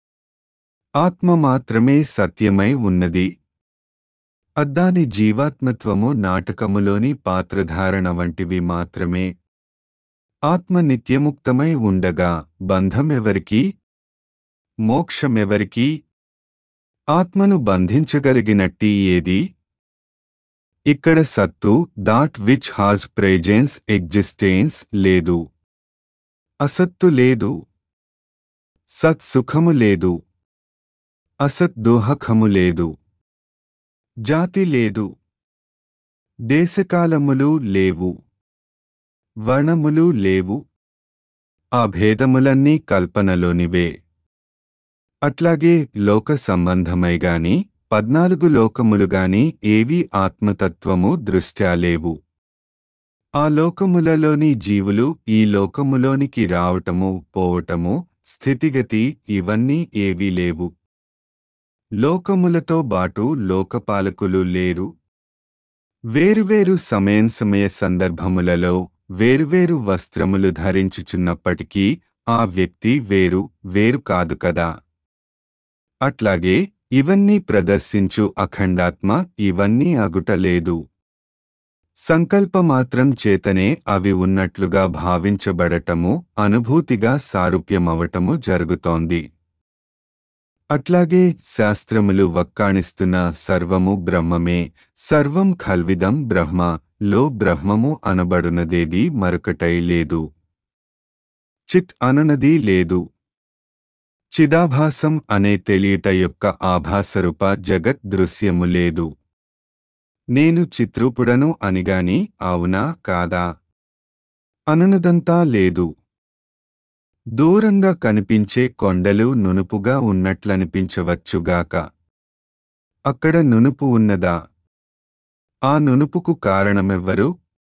ఆత్మ మాత్రమే సత్యమై ఉన్నది అద్దాని జీవాత్మత్వము నాటకములోని పాత్రధారణ వంటివి మాత్రమే ఆత్మ నిత్యముక్తమై ఉండగా బంధమెవరికీ మోక్షమెవరికీ ఆత్మను బంధించగలిగినట్టి ఏది ఇక్కడ సత్తు that which has presence existence లేదు అసత్తు లేదు సత్ సుఖము లేదు అసత్ దుహఖము లేదు జాతి లేదు దేశకాలములు లేవు వర్ణములు లేవు ఆ భేదములన్నీ కల్పనలోనివే అట్లాగే లోక సంబంధమై గాని పద్నాలుగు లోకములుగాని ఏవీ ఆత్మతత్వము దృష్ట్యా లేవు ఆ లోకములలోని జీవులు ఈ లోకములోనికి రావటము పోవటము స్థితిగతి ఇవన్నీ ఏవీ లేవు లోకములతో బాటు లోకపాలకులు లేరు వేరువేరు సమయం సమయ సందర్భములలో వేరువేరు వస్త్రములు ధరించుచున్నప్పటికీ ఆ వ్యక్తి వేరు వేరు కాదు కదా అట్లాగే ఇవన్నీ ప్రదర్శించు అఖండాత్మ ఇవన్నీ అగుటలేదు సంకల్పమాత్రం చేతనే అవి ఉన్నట్లుగా భావించబడటము అనుభూతిగా సారూప్యమవటము జరుగుతోంది అట్లాగే శాస్త్రములు వక్కాణిస్తున్న సర్వము బ్రహ్మమే సర్వం ఖల్విదం బ్రహ్మ లో బ్రహ్మము అనబడునదేది మరొకటై లేదు చిత్ అనునది లేదు చిదాభాసం అనే తెలియట యొక్క ఆభాసరూప జగత్ దృశ్యము లేదు నేను చిత్రూపుడను అనిగాని అవునా కాదా అనునదంతా లేదు దూరంగా కనిపించే కొండలు నునుపుగా ఉన్నట్లనిపించవచ్చుగాక అక్కడ నునుపు ఉన్నదా ఆ నునుపుకు కారణమెవ్వరు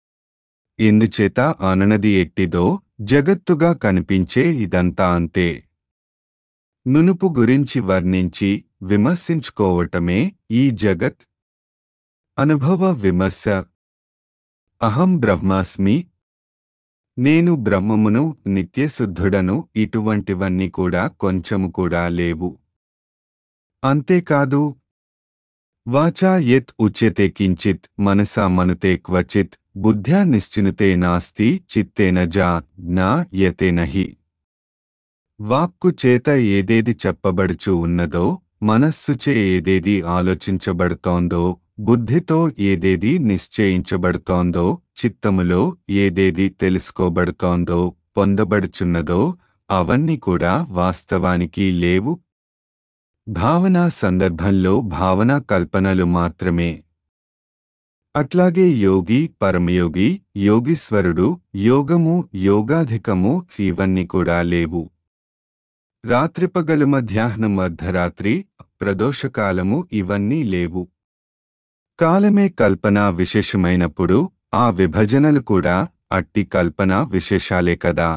ఎందుచేత అననది ఎట్టిదో జగత్తుగా కనిపించే ఇదంతా అంతే నునుపు గురించి వర్ణించి విమర్శించుకోవటమే ఈ జగత్ అనుభవ విమర్శ అహం బ్రహ్మాస్మి నేను బ్రహ్మమును నిత్యశుద్ధుడను ఇటువంటివన్నీ కూడా కొంచెము కూడా లేవు అంతేకాదు వాచా యత్ ఉచ్యతే కించిత్ మనసా మనుతే క్వచిత్ బుద్ధ్యా నిశ్చినుతే నాస్తి చిత్తేన జా జ్ఞా యతేనహి వాక్కు చేత ఏదేది చెప్పబడుచు ఉన్నదో మనస్సుచే ఏదేది ఆలోచించబడుతోందో బుద్ధితో ఏదేది నిశ్చయించబడుతోందో చిత్తములో ఏదేది తెలుసుకోబడుతోందో పొందబడుచున్నదో అవన్నీ కూడా వాస్తవానికి లేవు భావనా సందర్భంలో భావనా కల్పనలు మాత్రమే అట్లాగే యోగి పరమయోగి యోగీశ్వరుడు యోగము యోగాధికము ఇవన్నీ కూడా లేవు రాత్రిపగలు మధ్యాహ్నం అర్ధరాత్రి ప్రదోషకాలము ఇవన్నీ లేవు కాలమే కల్పన విశేషమైనప్పుడు ఆ విభజనలు కూడా అట్టి కల్పన విశేషాలే కదా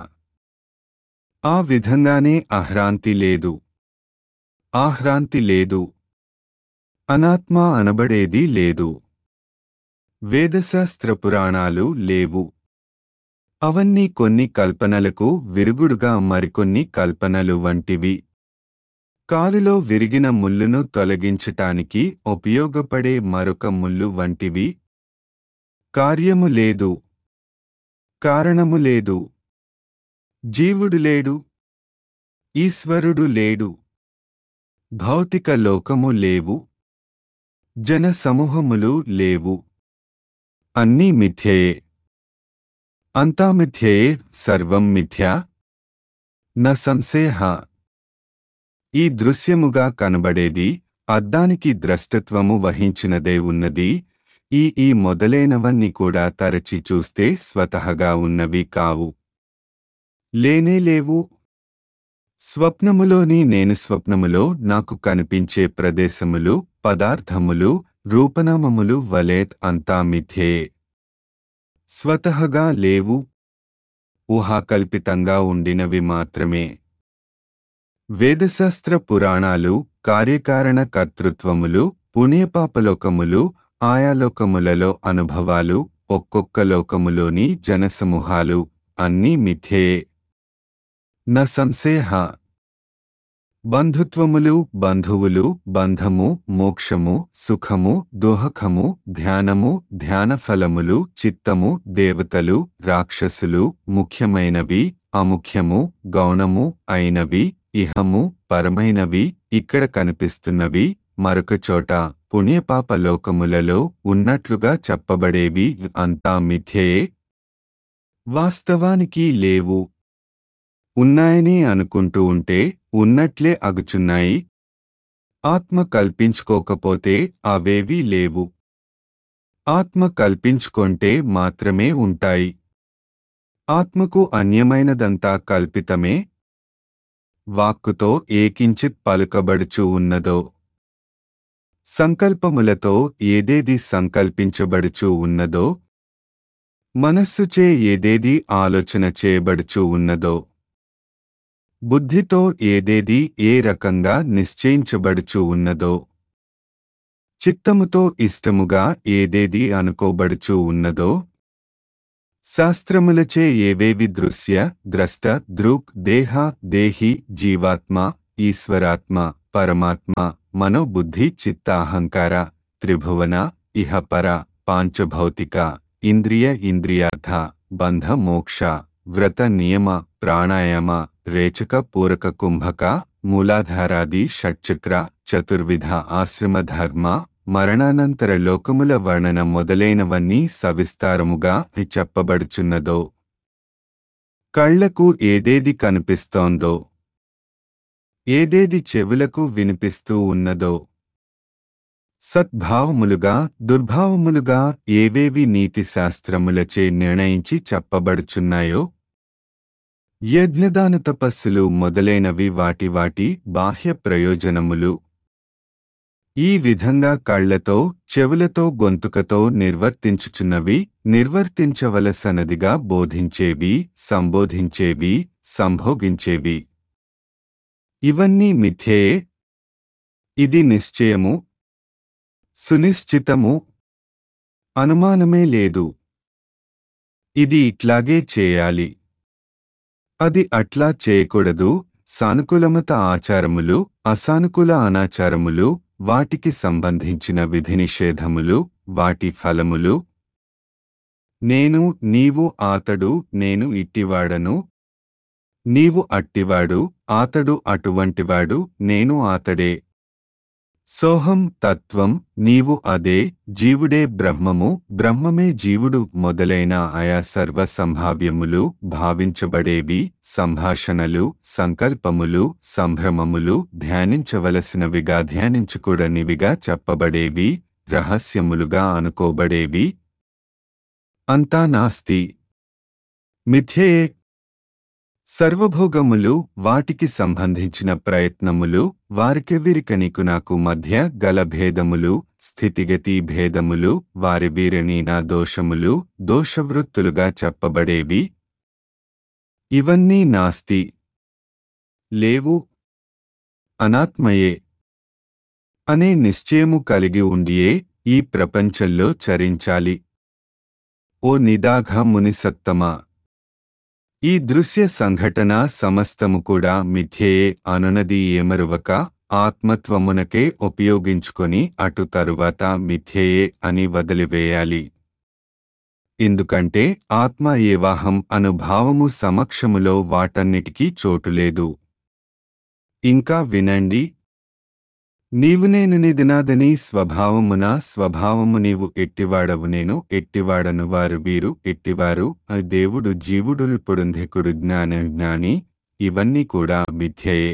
ఆ విధంగానే అహ్రాంతి లేదు ఆహ్రాంతి లేదు అనాత్మ అనబడేది లేదు వేదశాస్త్ర పురాణాలు లేవు అవన్నీ కొన్ని కల్పనలకు విరుగుడుగా మరికొన్ని కల్పనలు వంటివి కాలులో విరిగిన ముల్లును తొలగించటానికి ఉపయోగపడే మరొక ముల్లు వంటివి కార్యము లేదు కారణము లేదు జీవుడు లేడు ఈశ్వరుడు లేడు భౌతిక లోకము లేవు జన సమూహములు లేవు అన్నీ మిథ్యయే అంతా మిథ్యయే సర్వం మిథ్యా న సంశయ ఈ దృశ్యముగా కనబడేది అద్దానికి ద్రష్టత్వము వహించినదే ఉన్నది ఈ ఈ మొదలైనవన్నీ కూడా తరచి చూస్తే స్వతహగా ఉన్నవి కావు లేనే లేవు స్వప్నములోని నేను స్వప్నములో నాకు కనిపించే ప్రదేశములు పదార్థములు రూపనామములు వలేత్ అంతా మిథ్యే స్వతహగా లేవు ఊహాకల్పితంగా ఉండినవి మాత్రమే వేదశాస్త్ర పురాణాలు కార్యకారణ కర్తృత్వములు పుణ్యపాపలోకములు ఆయా లోకములలో అనుభవాలు ఒక్కొక్క లోకములోని జనసమూహాలు అన్నీ మిథ్యయే న సంశయ బంధుత్వములు బంధువులు బంధము మోక్షము సుఖము దోహకము ధ్యానము ధ్యానఫలములు చిత్తము దేవతలు రాక్షసులు ముఖ్యమైనవి అముఖ్యము గౌణము అయినవి ఇహము పరమైనవి ఇక్కడ కనిపిస్తున్నవి మరొక చోట పుణ్యపాప లోకములలో ఉన్నట్లుగా చెప్పబడేవి అంతా మిథ్యయే వాస్తవానికి లేవు ఉన్నాయని అనుకుంటూ ఉంటే ఉన్నట్లే అగుచున్నాయి ఆత్మ కల్పించుకోకపోతే అవేవీ లేవు ఆత్మ కల్పించుకొంటే మాత్రమే ఉంటాయి ఆత్మకు అన్యమైనదంతా కల్పితమే వాక్కుతో ఏకించిత్ పలుకబడుచు ఉన్నదో సంకల్పములతో ఏదేది సంకల్పించబడుచు ఉన్నదో మనస్సుచే ఏదేది ఆలోచన చేయబడుచు ఉన్నదో బుద్ధితో ఏదేది ఏ రకంగా నిశ్చయించబడుచు ఉన్నదో చిత్తముతో ఇష్టముగా ఏదేది అనుకోబడుచు ఉన్నదో శాస్త్రములచే ఏవేవి దృశ్య ద్రష్ట దృక్ దేహ దేహి జీవాత్మ ఈశ్వరాత్మ పరమాత్మ మనోబుద్ధి చిత్త అహంకార త్రిభువన ఇహపర పాంచభౌతిక ఇంద్రియ ఇంద్రియార్థ బంధ మోక్ష వ్రత నియమ ప్రాణాయామ రేచక పూరక కుంభక మూలాధారాది షట్చక్ర చతుర్విధ ఆశ్రమ ధర్మ మరణానంతర లోకముల వర్ణన మొదలైనవన్నీ సవిస్తారముగా చెప్పబడుచున్నదో కళ్లకు ఏదేది కనిపిస్తోందో ఏదేది చెవులకు వినిపిస్తూ ఉన్నదో సద్భావములుగా దుర్భావములుగా ఏవేవి నీతి శాస్త్రములచే నిర్ణయించి చెప్పబడుచున్నాయో యజ్ఞదాన తపస్సులు మొదలైనవి వాటి వాటి బాహ్య ప్రయోజనములు ఈ విధంగా కళ్లతో చెవులతో గొంతుకతో నిర్వర్తించుచున్నవి నిర్వర్తించవలసనదిగా బోధించేవి సంబోధించేవి సంభోగించేవి ఇవన్నీ మిథ్యయే ఇది నిశ్చయము సునిశ్చితము అనుమానమే లేదు ఇది ఇట్లాగే చేయాలి అది అట్లా చేయకూడదు సానుకూలమత ఆచారములు అసానుకూల అనాచారములు వాటికి సంబంధించిన విధి నిషేధములు వాటి ఫలములు నేను నీవు ఆతడు నేను ఇట్టివాడను నీవు అట్టివాడు ఆతడు అటువంటివాడు నేను ఆతడే సోహం తత్వం నీవు అదే జీవుడే బ్రహ్మము బ్రహ్మమే జీవుడు మొదలైన ఆయా సర్వ సంభావ్యములు భావించబడేవి సంభాషణలు సంకల్పములు సంభ్రమములు ధ్యానించవలసినవిగా ధ్యానించకూడనివిగా చెప్పబడేవి రహస్యములుగా అనుకోబడేవి అంతా నాస్తి మిథ్యయే సర్వభోగములు వాటికి సంబంధించిన ప్రయత్నములు వారికెవ్విరికనికు నాకు మధ్య గల భేదములు స్థితిగతి భేదములు వారి వీరణీన దోషములు దోషవృత్తులుగా చెప్పబడేవి ఇవన్నీ నాస్తి లేవు అనాత్మయే అనే నిశ్చయము కలిగి ఉండియే ఈ ప్రపంచంలో చరించాలి ఓ నిదాఘ మునిసత్తమా ఈ దృశ్య సంఘటన సమస్తము కూడా మిథ్యయే అనునది ఏమరువక ఆత్మత్వమునకే ఉపయోగించుకొని అటు తరువాత మిథ్యయే అని వదిలివేయాలి ఎందుకంటే ఆత్మ ఏవాహం అనుభావము సమక్షములో వాటన్నిటికీ చోటులేదు ఇంకా వినండి నీవు నేను నిదినాదని స్వభావమున స్వభావము నీవు ఎట్టివాడవు నేను ఎట్టివాడను వారు వీరు ఎట్టివారు ఆ దేవుడు జీవుడు పొడుంధెకుడు జ్ఞాన జ్ఞాని ఇవన్నీ కూడా మిథ్యయే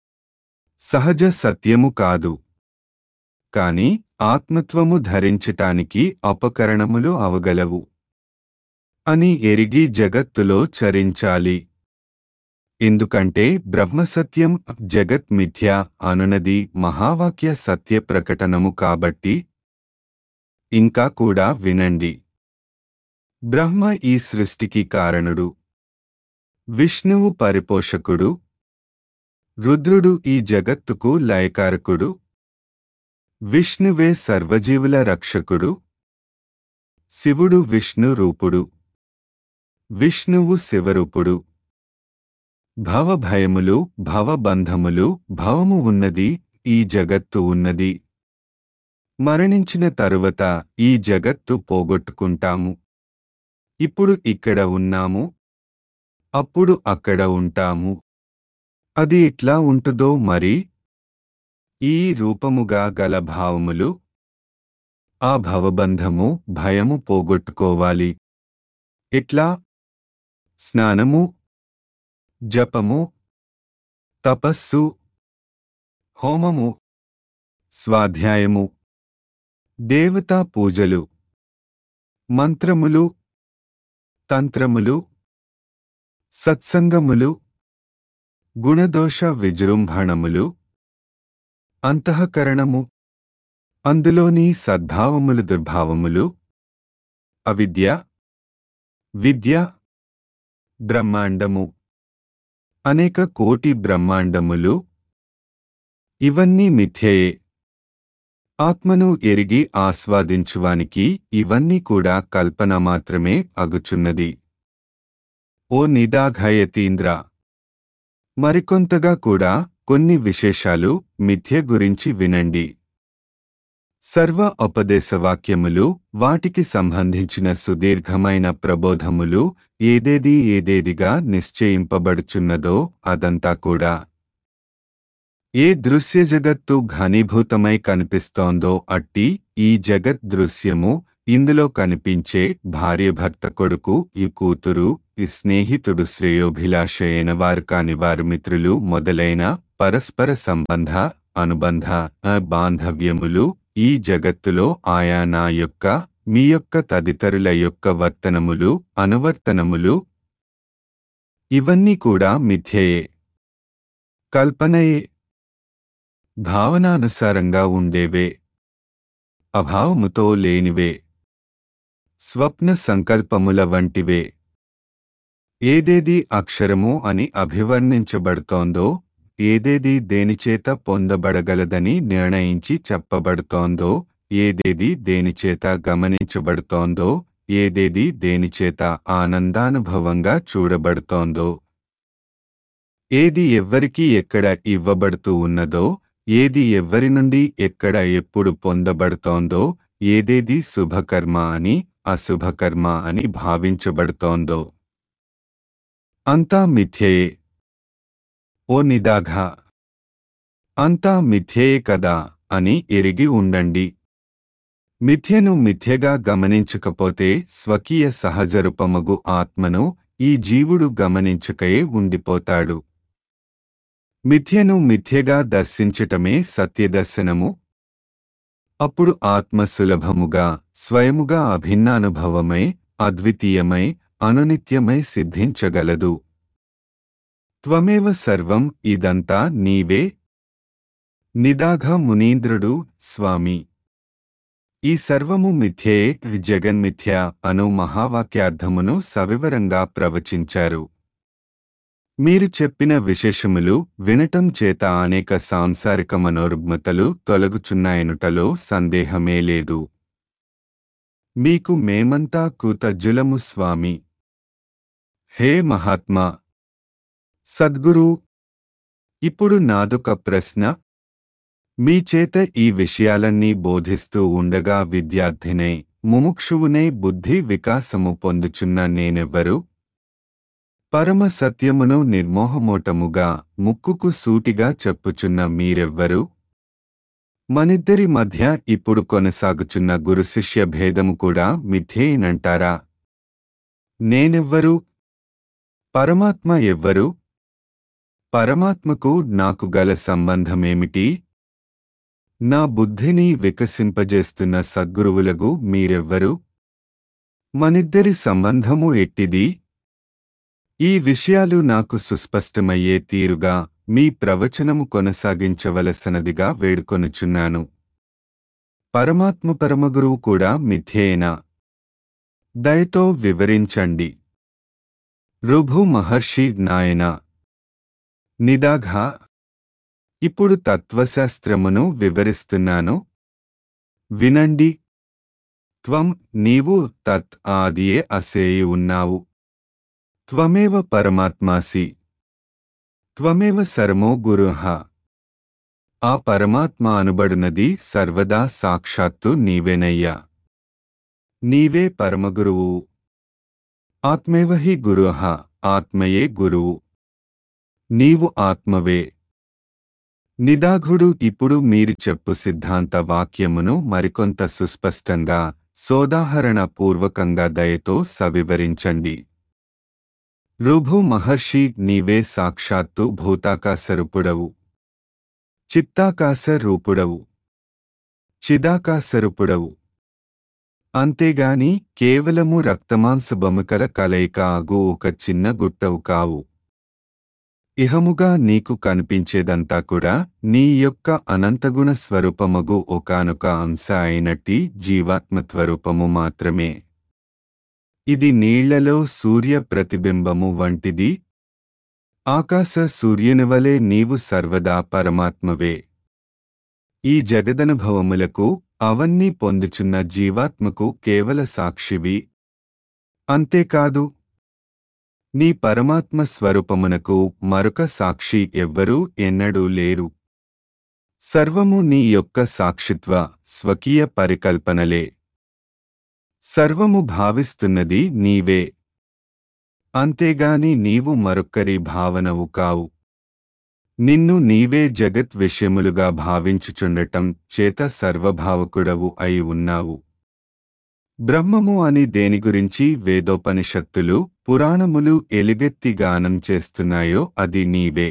సహజ సత్యము కాదు కాని ఆత్మత్వము ధరించటానికి అపకరణములు అవగలవు అని ఎరిగి జగత్తులో చరించాలి ఎందుకంటే బ్రహ్మసత్యం జగత్ మిథ్య అనునది మహావాక్య సత్య ప్రకటనము కాబట్టి ఇంకా కూడా వినండి బ్రహ్మ ఈ సృష్టికి కారణుడు విష్ణువు పరిపోషకుడు రుద్రుడు ఈ జగత్తుకు లయకారకుడు విష్ణువే సర్వజీవుల రక్షకుడు శివుడు విష్ణు రూపుడు విష్ణువు శివరూపుడు భవభయములు భవబంధములు భవము ఉన్నది ఈ జగత్తు ఉన్నది మరణించిన తరువాత ఈ జగత్తు పోగొట్టుకుంటాము ఇప్పుడు ఇక్కడ ఉన్నాము అప్పుడు అక్కడ ఉంటాము అది ఇట్లా ఉంటుందో మరి ఈ రూపముగా గల భావములు ఆ భవబంధము భయము పోగొట్టుకోవాలి ఎట్లా స్నానము జపము తపస్సు హోమము స్వాధ్యాయము దేవతా పూజలు మంత్రములు తంత్రములు సత్సంగములు గుణదోష విజృంభణములు అంతఃకరణము అందులోని సద్భావములు దుర్భావములు అవిద్య విద్య బ్రహ్మాండము అనేక కోటి బ్రహ్మాండములు ఇవన్నీ మిథ్యయే ఆత్మను ఎరిగి ఆస్వాదించువానికి ఇవన్నీ కూడా కల్పన మాత్రమే అగుచున్నది ఓ నిదాఘయతీంద్ర మరికొంతగా కూడా కొన్ని విశేషాలు మిథ్య గురించి వినండి సర్వ ఉపదేశవాక్యములు వాటికి సంబంధించిన సుదీర్ఘమైన ప్రబోధములు ఏదేది ఏదేదిగా నిశ్చయింపబడుచున్నదో అదంతా కూడా ఏ దృశ్య జగత్తు ఘనీభూతమై కనిపిస్తోందో అట్టి ఈ జగత్ దృశ్యము ఇందులో కనిపించే భార్యభర్త కొడుకు ఈ కూతురు ఈ స్నేహితుడు శ్రేయోభిలాషయైన వారు కాని వారు మిత్రులు మొదలైన పరస్పర సంబంధ అనుబంధ ఆ బాంధవ్యములు ఈ జగత్తులో ఆయా నా యొక్క మీ యొక్క తదితరుల యొక్క వర్తనములు అనువర్తనములు ఇవన్నీ కూడా మిథ్యయే కల్పనయే భావనానుసారంగా ఉండేవే అభావముతో లేనివే స్వప్న సంకల్పముల వంటివే ఏదేది అక్షరము అని అభివర్ణించబడుతోందో ఏదేది దేనిచేత పొందబడగలదని నిర్ణయించి చెప్పబడుతోందో ఏదేది దేనిచేత గమనించబడుతోందో ఏదేది దేనిచేత ఆనందానుభవంగా చూడబడుతోందో ఏది ఎవ్వరికి ఎక్కడ ఇవ్వబడుతూ ఉన్నదో ఏది ఎవ్వరి నుండి ఎక్కడ ఎప్పుడు పొందబడుతోందో ఏదేది శుభకర్మ అని అశుభకర్మ అని భావించబడుతోందో అంతా మిథ్యయే ఓ నిదాఘ అంతా మిథ్యయే కదా అని ఎరిగి ఉండండి మిథ్యను మిథ్యగా గమనించకపోతే స్వకీయ సహజరూపమగు ఆత్మను ఈ జీవుడు గమనించకయే ఉండిపోతాడు మిథ్యను మిథ్యగా దర్శించటమే సత్యదర్శనము అప్పుడు ఆత్మ సులభముగా స్వయముగా అభిన్నానుభవమై అద్వితీయమై అనునిత్యమై సిద్ధించగలదు త్వమేవ సర్వం ఇదంతా నీవే నిదాఘ మునీంద్రుడు స్వామి ఈ సర్వము మిథ్యే జగన్మిథ్య అను మహావాక్యార్థమును సవివరంగా ప్రవచించారు మీరు చెప్పిన విశేషములు వినటం చేత అనేక సాంసారిక మనోరుగ్మతలు తొలగుచున్నాయనుటలో సందేహమే లేదు మీకు మేమంతా కృతజ్ఞులము స్వామి హే మహాత్మా సద్గురు ఇప్పుడు నాదొక ప్రశ్న మీ చేత ఈ విషయాలన్నీ బోధిస్తూ ఉండగా విద్యార్థినై ముముక్షువునే బుద్ధి వికాసము పొందుచున్న నేనెవ్వరు పరమ సత్యమును నిర్మోహమోటముగా ముక్కుకు సూటిగా చెప్పుచున్న మీరెవ్వరు మనిద్దరి మధ్య ఇప్పుడు కొనసాగుచున్న గురు శిష్య భేదము కూడా మిథ్యేనంటారా నేనెవ్వరు పరమాత్మ ఎవ్వరు పరమాత్మకు నాకు గల సంబంధమేమిటి నా బుద్ధిని వికసింపజేస్తున్న సద్గురువులకు మీరెవ్వరు మనిద్దరి సంబంధము ఎట్టిది ఈ విషయాలు నాకు సుస్పష్టమయ్యే తీరుగా మీ ప్రవచనము కొనసాగించవలసినదిగా వేడుకొనుచున్నాను పరమాత్మ పరమగురువు కూడా మిథ్యేనా దయతో వివరించండి రుభు మహర్షి నాయన నిదాఘ ఇప్పుడు తత్వశాస్త్రమును వివరిస్తున్నాను వినండి త్వం నీవు తత్ ఆదియే అసేయి ఉన్నావు త్వమేవ పరమాత్మాసి త్వమేవ సర్మో గురుః ఆ పరమాత్మ అనుబడునది సర్వదా సాక్షాత్తు నీవేనయ్యా నీవే పరమగురువు ఆత్మేవ హి గురుః ఆత్మయే గురువు నీవు ఆత్మవే నిదాఘుడు ఇప్పుడు మీరు చెప్పు సిద్ధాంత వాక్యమును మరికొంత సుస్పష్టంగా సోదాహరణ పూర్వకంగా దయతో సవివరించండి రుభు మహర్షి నీవే సాక్షాత్తు భూతాకాశరూపుడవు చిత్తాకాశ రూపుడవు చిదాకాశరూపుడవు అంతేగాని కేవలము రక్తమాంస బొమ్మకల కలయిక ఆగు ఒక చిన్న గుట్టవు కావు ఇహముగా నీకు కనిపించేదంతా కూడా నీ యొక్క అనంతగుణ స్వరూపమగు ఒకానొక అంశ అయినట్టి జీవాత్మత్వరూపము మాత్రమే ఇది నీళ్లలో సూర్య ప్రతిబింబము వంటిది ఆకాశ సూర్యునివలే నీవు సర్వదా పరమాత్మవే ఈ జగదనుభవములకు అవన్నీ పొందుచున్న జీవాత్మకు కేవల సాక్షివి అంతేకాదు నీ పరమాత్మ స్వరూపమునకు మరొక సాక్షి ఎవ్వరూ ఎన్నడూ లేరు సర్వము నీ యొక్క సాక్షిత్వ స్వకీయ పరికల్పనలే సర్వము భావిస్తున్నది నీవే అంతేగాని నీవు మరొక్కరి భావనవు కావు నిన్ను నీవే జగత్ విషయములుగా భావించుచుండటం చేత సర్వభావకుడవు అయి ఉన్నావు బ్రహ్మము అని దేని గురించి వేదోపనిషత్తులు పురాణములు ఎలుగెత్తి గానం చేస్తున్నాయో అది నీవే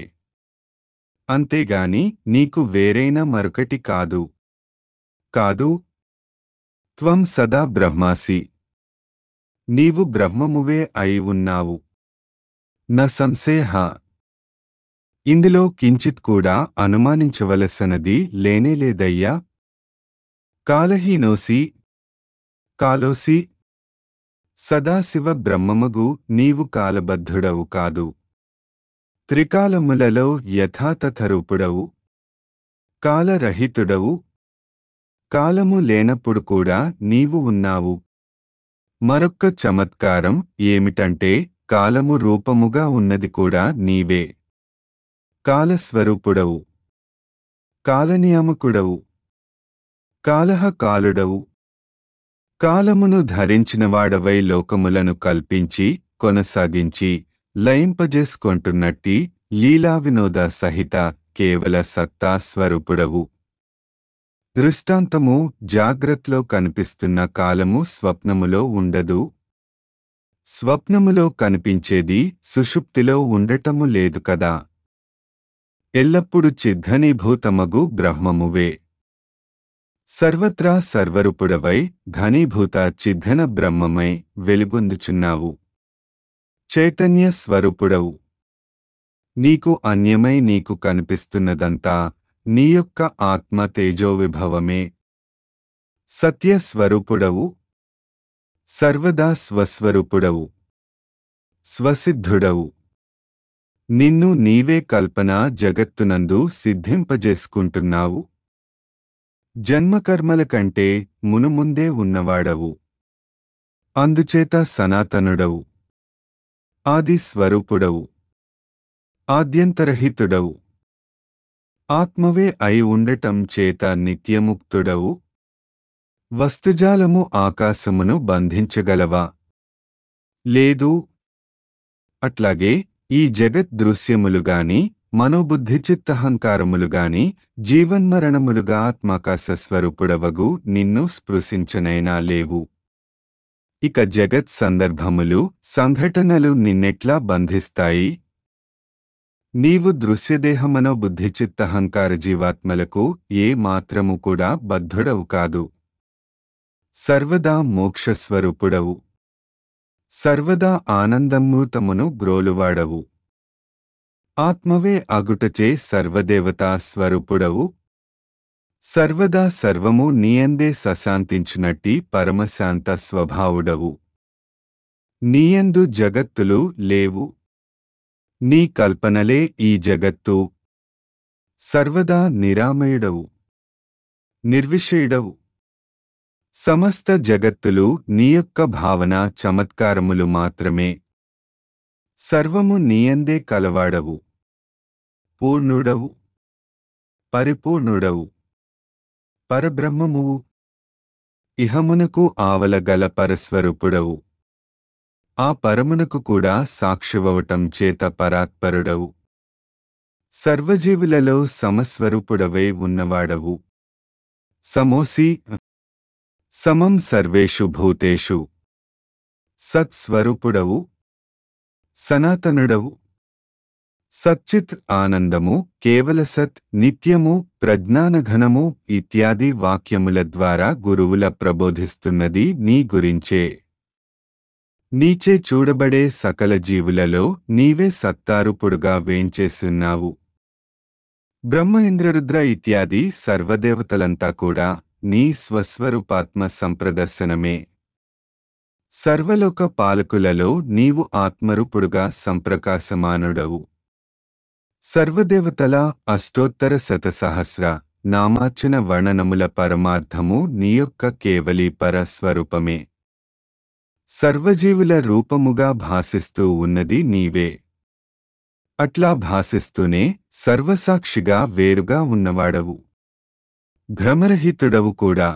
అంతేగాని నీకు వేరైన మరొకటి కాదు కాదు త్వం సదా బ్రహ్మాసి నీవు బ్రహ్మమువే అయి ఉన్నావు న సంశయ ఇందులో కించిత్ కూడా అనుమానించవలసినది లేనేలేదయ్యా కాలహీనోసి కాలోసి సదాశివ బ్రహ్మమగు నీవు కాలబద్ధుడవు కాదు త్రికాలములలో యథాతథరూపుడవు కాలరహితుడవు కాలము లేనప్పుడు కూడా నీవు ఉన్నావు మరొక్క చమత్కారం ఏమిటంటే కాలము రూపముగా ఉన్నది కూడా నీవే కాలస్వరూపుడవు కాలనియామకుడవు కాలహ కాలుడవు కాలమును ధరించినవాడవై లోకములను కల్పించి కొనసాగించి లయింపజేసుకొంటున్నట్టి లీలా వినోద సహిత కేవల సత్తా స్వరూపుడవు దృష్టాంతము జాగ్రత్తలో కనిపిస్తున్న కాలము స్వప్నములో ఉండదు స్వప్నములో కనిపించేది సుషుప్తిలో ఉండటము లేదు కదా ఎల్లప్పుడు చిద్ధనీభూతమగు బ్రహ్మమువే సర్వత్రా సర్వరూపుడవై ఘనీభూత చిద్ధన బ్రహ్మమై వెలుగొందుచున్నావు చైతన్య స్వరూపుడవు నీకు అన్యమై నీకు కనిపిస్తున్నదంతా నీ యొక్క ఆత్మ తేజోవిభవమే సత్యస్వరూపుడవు సర్వదా స్వస్వరూపుడవు స్వసిద్ధుడవు నిన్ను నీవే కల్పన జగత్తునందు సిద్ధింపజేసుకుంటున్నావు జన్మకర్మల కంటే మునుముందే ఉన్నవాడవు అందుచేత సనాతనుడవు ఆది స్వరూపుడవు ఆద్యంతరహితుడవు ఆత్మవే అయి ఉండటం చేత నిత్యముక్తుడవు వస్తుజాలము ఆకాశమును బంధించగలవా లేదు అట్లాగే ఈ జగత్ దృశ్యములుగాని మనోబుద్ధిచిత్తహంకారములుగాని జీవన్మరణములుగా ఆత్మాకాశ స్వరూపుడవగు నిన్ను స్పృశించనైనా లేవు ఇక జగత్ సందర్భములు సంఘటనలు నిన్నెట్లా బంధిస్తాయి నీవు దృశ్యదేహమనో బుద్ధిచిత్తహంకార జీవాత్మలకు ఏ మాత్రము కూడా బద్ధుడవు కాదు సర్వదా మోక్షస్వరూపుడవు సర్వదా ఆనందమూతమును గ్రోలువాడవు ఆత్మవే అగుటచే సర్వదేవతా స్వరూపుడవు సర్వదా సర్వము నీయందే సశాంతించునట్టి పరమశాంత స్వభావుడవు నీయందు జగత్తులు లేవు నీ కల్పనలే ఈ జగత్తు సర్వదా నిరామయుడవు నిర్విషయుడవు సమస్త జగత్తులు నీ యొక్క భావన చమత్కారములు మాత్రమే సర్వము నీయందే కలవాడవు పూర్ణుడవు పరిపూర్ణుడవు పరబ్రహ్మమువు ఇహమునకు ఆవలగల పరస్వరూపుడవు ఆ పరమునకు కూడా సాక్షివవటం చేత పరాత్పరుడవు సర్వజీవులలో సమస్వరూపుడవై ఉన్నవాడవు సమోసి సమం సర్వేషు భూతేషు సత్స్వరూపుడవు సనాతనుడవు సచ్చిత్ ఆనందము కేవల సత్ నిత్యము ప్రజ్ఞానఘనము ఇత్యాది వాక్యముల ద్వారా గురువుల ప్రబోధిస్తున్నది నీ గురించే నీచే చూడబడే సకల జీవులలో నీవే సత్తారుపుడుగా వేంచేస్తున్నావు బ్రహ్మ ఇంద్రరుద్ర ఇత్యాది సర్వదేవతలంతా కూడా నీ స్వస్వరూపాత్మ సంప్రదర్శనమే సర్వలోక పాలకులలో నీవు ఆత్మరూపుడుగా సంప్రకాశమానుడవు సర్వదేవతల అష్టోత్తర శతసహస్ర నామార్చన వర్ణనముల పరమార్థము నీ యొక్క కేవలీ పరస్వరూపమే సర్వజీవుల రూపముగా భాసిస్తూ ఉన్నది నీవే అట్లా భాసిస్తూనే సర్వసాక్షిగా వేరుగా ఉన్నవాడవు భ్రమరహితుడవు కూడా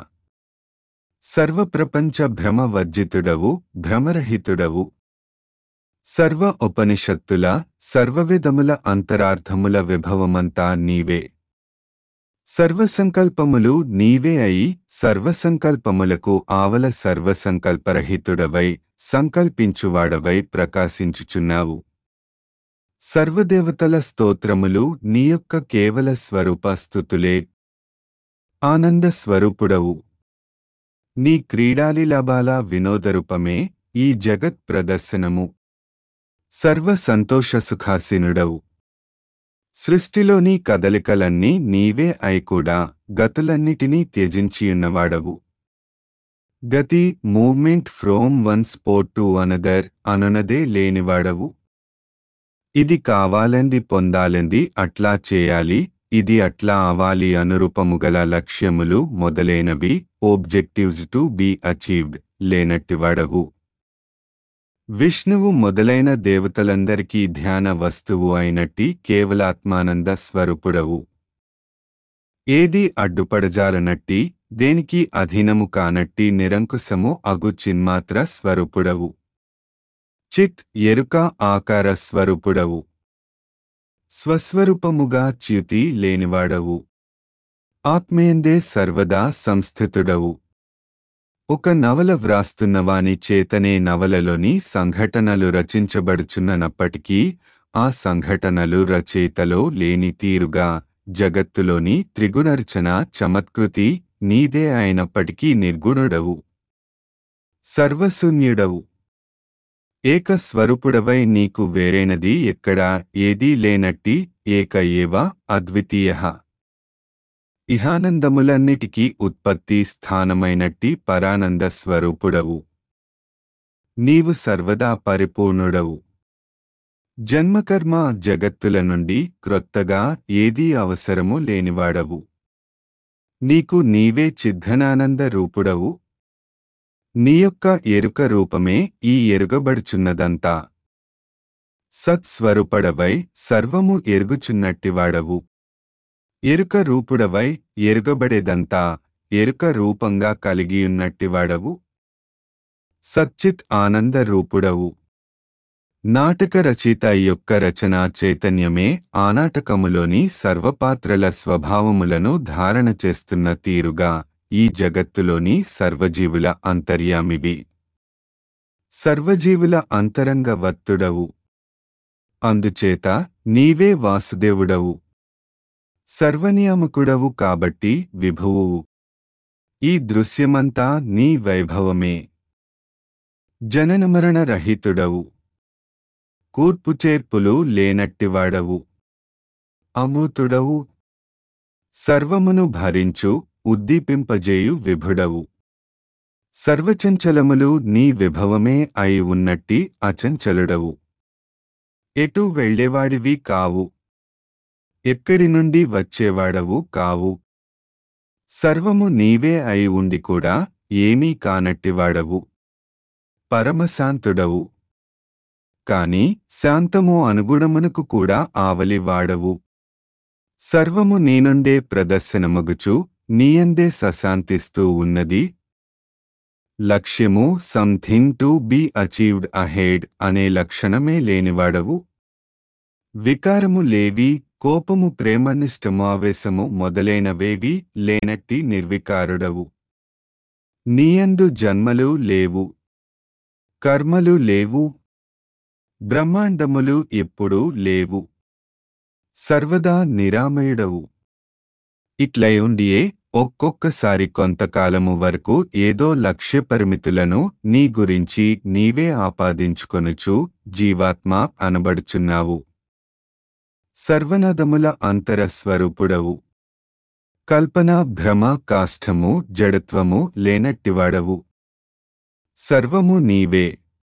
సర్వప్రపంచ భ్రమవర్జితుడవు భ్రమరహితుడవు సర్వ ఉపనిషత్తుల సర్వవిధముల అంతరార్థముల విభవమంతా నీవే సర్వసంకల్పములు నీవే అయి సర్వసంకల్పములకు ఆవల సర్వసంకల్పరహితుడవై సంకల్పించువాడవై ప్రకాశించుచున్నావు సర్వదేవతల స్తోత్రములు నీ యొక్క కేవల స్వరూప స్థుతులే ఆనంద స్వరూపుడవు నీ క్రీడాలిలాబాల వినోదరూపమే ఈ జగత్ ప్రదర్శనము సర్వ సంతోష సుఖాసీనుడవు సృష్టిలోని కదలికలన్నీ నీవే అయి కూడా గతులన్నిటినీ త్యజించియున్నవాడవు గతి movement from one sport to another అనునదే లేనివాడవు ఇది కావాలంది పొందాలంది అట్లా చేయాలి ఇది అట్లా అవాలి అనురూపము గల లక్ష్యములు మొదలైనవి ఓబ్జెక్టివ్స్ టు బీ అచీవ్డ్ లేనట్టివాడవు విష్ణువు మొదలైన దేవతలందరికీ ధ్యాన వస్తువు అయినట్టి కేవలాత్మానంద స్వరూపుడవు ఏది అడ్డుపడజాలనట్టి దేనికి అధీనము కానట్టి నిరంకుశము అగు చిన్మాత్ర స్వరూపుడవు చిత్ ఎరుక ఆకార స్వరూపుడవు స్వస్వరూపముగా చ్యుతి లేనివాడవు ఆత్మేందే సర్వదా సంస్థితుడవు ఒక నవల వ్రాస్తున్నవాని చేతనే నవలలోని సంఘటనలు రచించబడుచున్నప్పటికీ ఆ సంఘటనలు రచయితలో లేని తీరుగా జగత్తులోని త్రిగుణర్చన చమత్కృతి నీదే అయినప్పటికీ నిర్గుణుడవు సర్వశూన్యుడవు ఏకస్వరూపుడవై నీకు వేరైనది ఎక్కడా ఏదీ లేనట్టి ఏక ఏవ అద్వితీయ ఇహానందములన్నిటికీ ఉత్పత్తి స్థానమైనట్టి పరానంద స్వరూపుడవు నీవు సర్వదా పరిపూర్ణుడవు జన్మకర్మ జగత్తుల నుండి క్రొత్తగా ఏదీ అవసరము లేనివాడవు నీకు నీవే చిద్ధనానంద రూపుడవు నీ యొక్క ఎరుక రూపమే ఈ ఎరుగబడుచున్నదంతా సత్స్వరూపడవై సర్వము ఎరుగుచున్నట్టివాడవు ఎరుక రూపుడవై ఎరుగబడేదంతా ఎరుక రూపంగా కలిగియున్నట్టివాడవు సచ్చిత్ ఆనంద రూపుడవు నాటక రచయిత యొక్క రచనా చైతన్యమే ఆనాటకములోని సర్వపాత్రల స్వభావములను ధారణ చేస్తున్న తీరుగా ఈ జగత్తులోని సర్వజీవుల అంతర్యామివి సర్వజీవుల అంతరంగ వర్తుడవు అందుచేత నీవే వాసుదేవుడవు సర్వనియామకుడవు కాబట్టి విభువువు ఈ దృశ్యమంతా నీ వైభవమే జననమరణ రహితుడవు కూర్పుచేర్పులు లేనట్టివాడవు అమూతుడవు సర్వమును భరించు ఉద్దీపింపజేయు విభుడవు సర్వచంచలములు నీ విభవమే అయి ఉన్నట్టి అచంచలుడవు ఎటు వెళ్ళేవాడివి కావు ఎక్కడి నుండి వచ్చేవాడవు కావు సర్వము నీవే అయి ఉండి కూడా ఏమీ కానట్టివాడవు పరమశాంతుడవు కాని శాంతము అనుగుణమునకు కూడా ఆవలివాడవు సర్వము నీనుండే ప్రదర్శనమగుచు నీయందే సశాంతిస్తూ ఉన్నది లక్ష్యము something to be achieved ahead అనే లక్షణమే లేనివాడవు వికారము లేవి కోపము ప్రేమనిష్టము ఆవేశము మొదలైనవేవి లేనట్టి నిర్వికారుడవు నీయందు జన్మలు లేవు కర్మలు లేవు బ్రహ్మాండములు ఎప్పుడూ లేవు సర్వదా నిరామయుడవు ఇట్లయుండియే ఒక్కొక్కసారి కొంతకాలము వరకు ఏదో లక్ష్య పరిమితులను నీ గురించి నీవే ఆపాదించుకొనుచు జీవాత్మ అనబడుచున్నావు సర్వనదముల అంతరస్వరూపుడవు కల్పన భ్రమ కాష్టము జడత్వము లేనట్టివాడవు సర్వము నీవే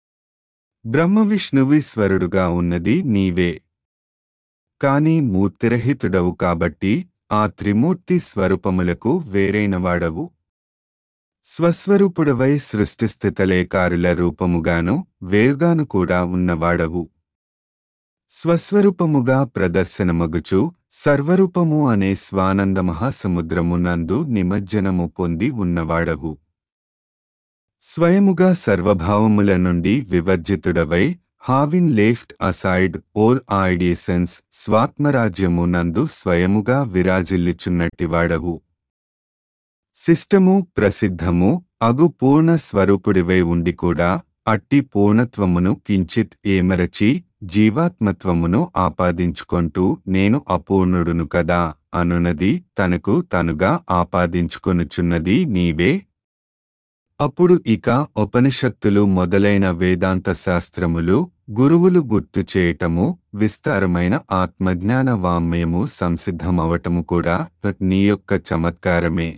బ్రహ్మవిష్ణువీశ్వరుడుగా ఉన్నది నీవే కాని మూర్తిరహితుడవు కాబట్టి ఆ త్రిమూర్తి స్వరూపములకు వేరైనవాడవు స్వస్వరూపుడవై సృష్టిస్థితలేకారుల రూపముగాను వేరుగాను కూడా ఉన్నవాడవు స్వస్వరూపముగా ప్రదర్శనమగుచు సర్వరూపము అనే స్వానంద మహాసముద్రమునందు నిమజ్జనము పొంది ఉన్నవాడవు స్వయముగా సర్వభావముల నుండి వివర్జితుడవై having left aside all ideas స్వాత్మరాజ్యమునందు స్వయముగా విరాజిల్లుచున్నట్టివాడవు శిష్టము ప్రసిద్ధము అగు పూర్ణ స్వరూపుడివై ఉండి కూడా అట్టి పూర్ణత్వమును కించిత్ ఏమరచి జీవాత్మత్వమును ఆపాదించుకొంటూ నేను అపూర్ణుడును కదా అనునది తనకు తనుగా ఆపాదించుకొనుచున్నది నీవే అప్పుడు ఇక ఉపనిషత్తులు మొదలైన వేదాంత శాస్త్రములు గురువులు గుర్తు చేయటము విస్తారమైన ఆత్మజ్ఞాన వామ్యము సంసిద్ధమవటము కూడా నీ యొక్క చమత్కారమే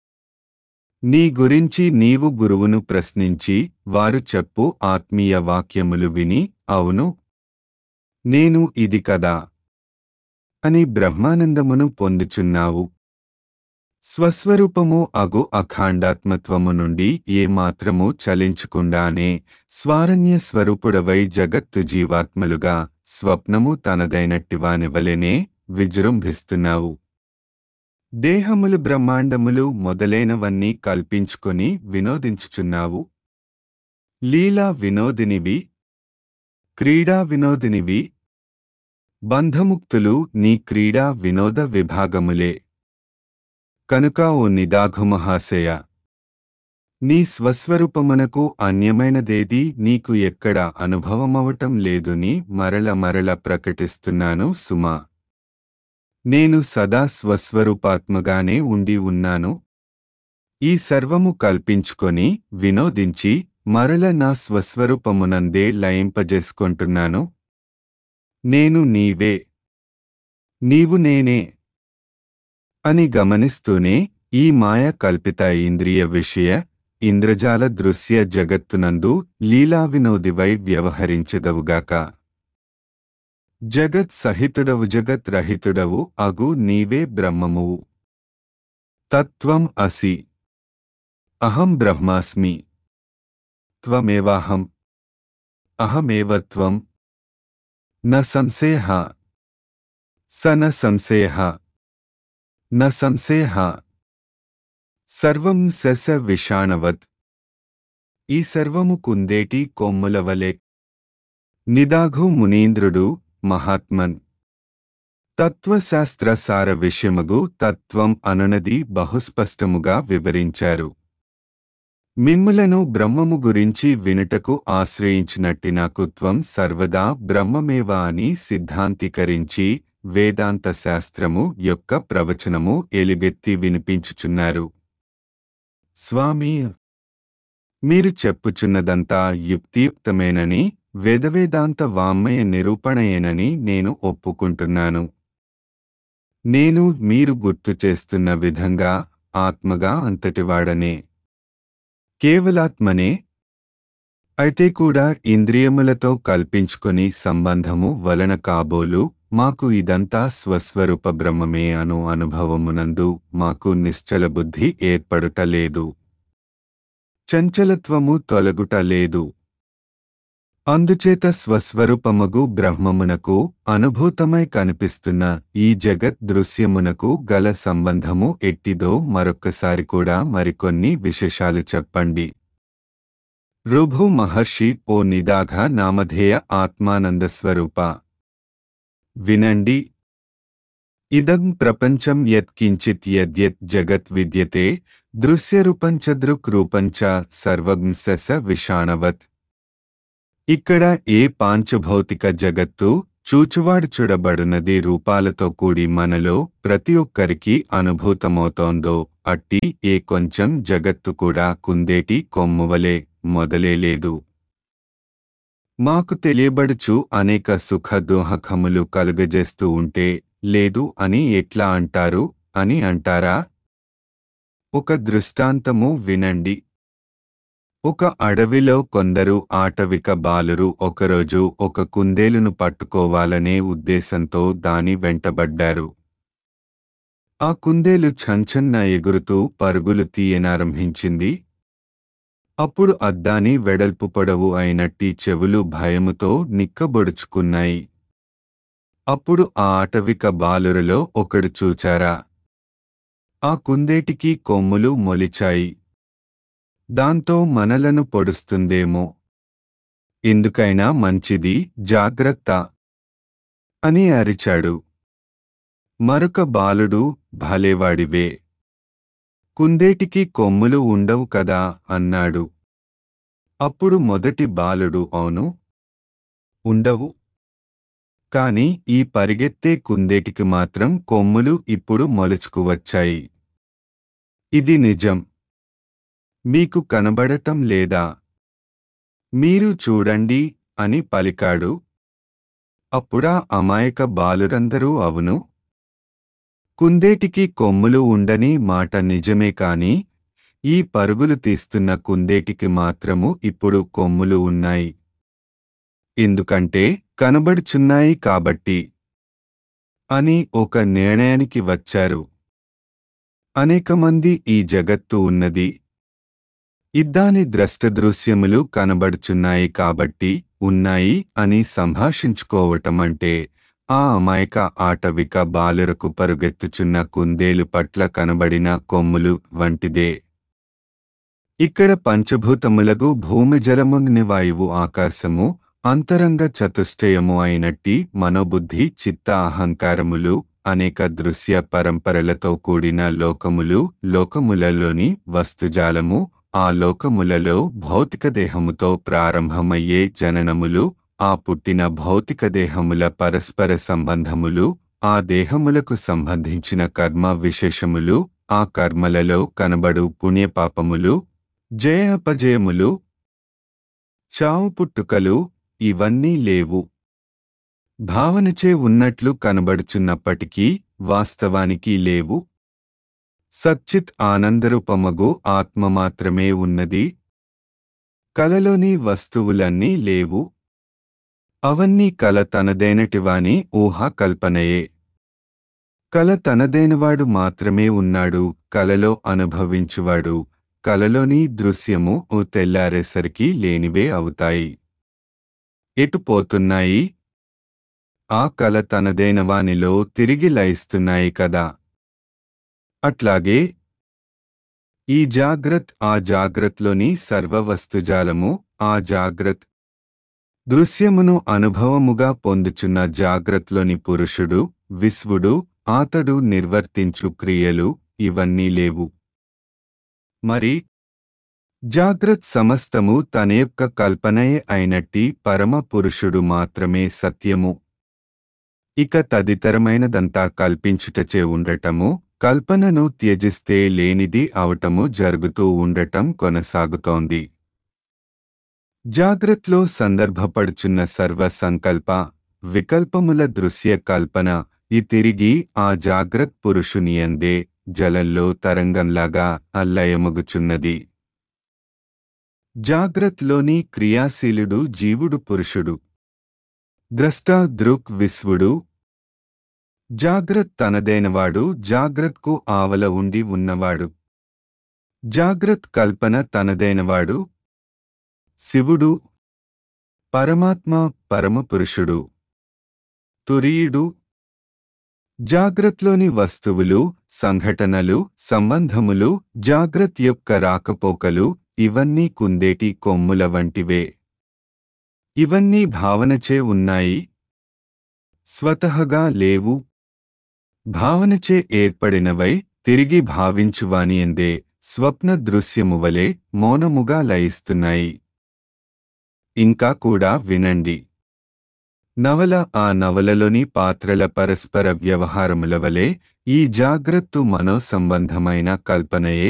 నీ గురించి నీవు గురువును ప్రశ్నించి వారు చెప్పు ఆత్మీయ వాక్యములు విని అవును నేను ఇది కదా అని బ్రహ్మానందమును పొందుచున్నావు స్వస్వరూపము అగు అఖాండాత్మత్వము నుండి ఏమాత్రము చలించకుండానే స్వారణ్య స్వరూపుడవై జగత్తు జీవాత్మలుగా స్వప్నము తనదైనట్టివానివలెనే విజృంభిస్తున్నావు దేహములు బ్రహ్మాండములు మొదలైనవన్నీ కల్పించుకొని వినోదించుచున్నావు లీలా వినోదినివి క్రీడా వినోదినివి బంధముక్తులు నీ క్రీడా వినోద విభాగములే కనుక ఓ నిదాఘుమహాశయ నీ స్వస్వరూపమునకు అన్యమైనదేది నీకు ఎక్కడ అనుభవమవటం లేదుని మరల మరల ప్రకటిస్తున్నాను సుమా నేను సదా స్వస్వరూపాత్మగానే ఉండి ఉన్నాను ఈ సర్వము కల్పించుకొని వినోదించి మరల నా స్వస్వరూపమునందే లయింపజేసుకుంటున్నాను నేను నీవే నీవు నేనే అని గమనిస్తూనే ఈ మాయ కల్పిత ఇంద్రియ విషయ ఇంద్రజాల దృశ్య జగత్తునందు లీలా వినోదివై వ్యవహరించదవుగాక జగత్ సహితుడవు జగత్ రహితుడవు అగు నీవే బ్రహ్మమువు తత్వం అసి అహం బ్రహ్మాస్మి త్వమేవాహం అహమేవ త్వం న సంశయ స న సంశయ న సంశయ సర్వం శశ విషాణవత్ ఈ సర్వము కుందేటి కొమ్ముల వలె నిదాఘు మునీంద్రుడు మహాత్మన్ తత్వశాస్త్ర సార విషయముగు తత్వం అనునది బహుస్పష్టముగా వివరించారు మిమ్ములను బ్రహ్మము గురించి వినుటకు ఆశ్రయించినట్టి నాకు త్వం సర్వదా బ్రహ్మమేవ అని సిద్ధాంతీకరించి వేదాంత శాస్త్రము యొక్క ప్రవచనము ఎలుగెత్తి వినిపించుచున్నారు స్వామి మీరు చెప్పుచున్నదంతా యుక్తియుక్తమేనని వేదవేదాంత వామ్మయ నిరూపణయేనని నేను ఒప్పుకుంటున్నాను నేను మీరు గుర్తు చేస్తున్న విధంగా ఆత్మగా అంతటివాడనే కేవలాత్మనే అయితే కూడా ఇంద్రియములతో కల్పించుకొని సంబంధము వలన కాబోలు మాకు ఇదంతా స్వస్వరూప బ్రహ్మమే అను అనుభవమునందు మాకు నిశ్చల బుద్ధి ఏర్పడుట లేదు చంచలత్వము తొలగుట లేదు అందుచేత స్వస్వరూపమగు బ్రహ్మమునకు అనుభూతమై కనిపిస్తున్న ఈ జగత్ దృశ్యమునకు గల సంబంధము ఎట్టిదో మరొక్కసారి కూడా మరికొన్ని విశేషాలు చెప్పండి రుభు మహర్షి ఓ నిదాఘ నామధేయ ఆత్మానంద స్వరూప వినండి ఇదం ప్రపంచం యత్కించిత్ యద్యత్ జగత్ విద్యతే దృశ్యరూపంచ దృక్ రూపంచ సర్వం సస విషాణవత్ ఇక్కడ ఏ పాంచభౌతిక జగత్తు చూచువాడు చూడబడునది రూపాలతో కూడి మనలో ప్రతి ఒక్కరికి అనుభూతమవుతోందో అట్టి ఏ కొంచెం జగత్తు కూడా కుందేటి కొమ్మువలే మొదలే లేదు మాకు తెలియబడుచు అనేక సుఖ దోహకములు కలుగజేస్తూ ఉంటే లేదు అని ఎట్లా అంటారు అని అంటారా ఒక దృష్టాంతము వినండి ఒక అడవిలో కొందరు ఆటవిక బాలురు ఒకరోజు ఒక కుందేలును పట్టుకోవాలనే ఉద్దేశంతో దాని వెంటబడ్డారు ఆ కుందేలు ఛంఛన్న ఎగురుతూ పరుగులు తీయనారంభించింది అప్పుడు అద్దాని వెడల్పు పొడవు అయినట్టి చెవులు భయముతో నిక్కబొడుచుకున్నాయి అప్పుడు ఆ ఆటవిక బాలురలో ఒకడు చూచారా ఆ కుందేటికి కొమ్ములు మొలిచాయి దాంతో మనలను పొడుస్తుందేమో ఎందుకైనా మంచిది జాగ్రత్త అని అరిచాడు మరొక బాలుడు భలేవాడివే కుందేటికి కొమ్ములు ఉండవు కదా అన్నాడు అప్పుడు మొదటి బాలుడు అవును ఉండవు కాని ఈ పరిగెత్తే కుందేటికి మాత్రం కొమ్ములు ఇప్పుడు మొలుచుకు వచ్చాయి ఇది నిజం మీకు కనబడటం లేదా మీరు చూడండి అని పలికాడు అప్పుడా అమాయక బాలురందరూ అవును కుందేటికి కొమ్ములు ఉండని మాట నిజమే కాని ఈ పరుగులు తీస్తున్న కుందేటికి మాత్రము ఇప్పుడు కొమ్ములు ఉన్నాయి ఎందుకంటే కనబడుచున్నాయి కాబట్టి అని ఒక నిర్ణయానికి వచ్చారు అనేకమంది ఈ జగత్తు ఉన్నది ఇద్దాని ద్రష్టదృశ్యములు కనబడుచున్నాయి కాబట్టి ఉన్నాయి అని సంభాషించుకోవటమంటే ఆ అమాయక ఆటవిక బాలురకు పరుగెత్తుచున్న కుందేలు పట్ల కనబడిన కొమ్ములు వంటిదే ఇక్కడ పంచభూతములకు భూమి జలముగ్ని వాయువు ఆకాశము అంతరంగ చతుష్టయము అయినట్టి మనోబుద్ధి చిత్త అహంకారములు అనేక దృశ్య పరంపరలతో కూడిన లోకములు లోకములలోని వస్తుజాలము ఆ లోకములలో భౌతిక దేహముతో ప్రారంభమయ్యే జననములు ఆ పుట్టిన భౌతిక దేహముల పరస్పర సంబంధములు ఆ దేహములకు సంబంధించిన కర్మ విశేషములు ఆ కర్మలలో కనబడు పుణ్యపాపములు జయాపజయములు చావు పుట్టుకలు ఇవన్నీ లేవు భావనచే ఉన్నట్లు కనబడుచున్నప్పటికీ వాస్తవానికి లేవు సచ్చిత్ ఆనందరూపమగు ఆత్మ మాత్రమే ఉన్నది కలలోని వస్తువులన్నీ లేవు అవన్నీ కల తనదైనటివాని ఊహా కల్పనయే కల తనదైనవాడు మాత్రమే ఉన్నాడు కలలో అనుభవించువాడు కలలోని దృశ్యము ఓ తెల్లారేసరికి లేనివే అవుతాయి ఎటు పోతున్నాయి ఆ కల తనదైన వానిలో తిరిగి లయిస్తున్నాయి కదా అట్లాగే ఈ జాగ్రత్ ఆ జాగ్రత్తలోని సర్వవస్తుజాలము ఆ జాగ్రత్ దృశ్యమును అనుభవముగా పొందుచున్న జాగ్రత్తలోని పురుషుడు విశ్వుడు ఆతడు నిర్వర్తించు క్రియలు ఇవన్నీ లేవు మరి జాగ్రత్ సమస్తము తన యొక్క కల్పనయే అయినట్టి పరమ పురుషుడు మాత్రమే సత్యము ఇక తదితరమైనదంతా కల్పించుటచే ఉండటము కల్పనను త్యజిస్తే లేనిది అవటము జరుగుతూ ఉండటం కొనసాగుతోంది జాగ్రత్లో సందర్భపడుచున్న సర్వ సంకల్ప వికల్పముల దృశ్య కల్పన ఈ తిరిగి ఆ జాగ్రత్ పురుషునియందే జలంలో తరంగంలాగా అల్లయమగుచున్నది జాగ్రత్లోని క్రియాశీలుడు జీవుడు పురుషుడు ద్రష్ట దృక్ విశ్వుడు జాగ్రత్ తనదైనవాడు జాగ్రత్కు ఆవల ఉండి ఉన్నవాడు జాగ్రత్ కల్పన తనదైనవాడు శివుడు పరమాత్మ పరమపురుషుడు తురీయుడు జాగ్రత్లోని వస్తువులు సంఘటనలు సంబంధములు జాగ్రత్త యొక్క రాకపోకలు ఇవన్నీ కుందేటి కొమ్ముల వంటివే ఇవన్నీ భావనచే ఉన్నాయి స్వతహగా లేవు భావనచే ఏర్పడినవై తిరిగి భావించువానియందే స్వప్న దృశ్యమువలే మౌనముగా లయిస్తున్నాయి ఇంకా కూడా వినండి నవల ఆ నవలలోని పాత్రల పరస్పర వ్యవహారముల వలె ఈ జాగ్రత్త మనో సంబంధమైన కల్పనయే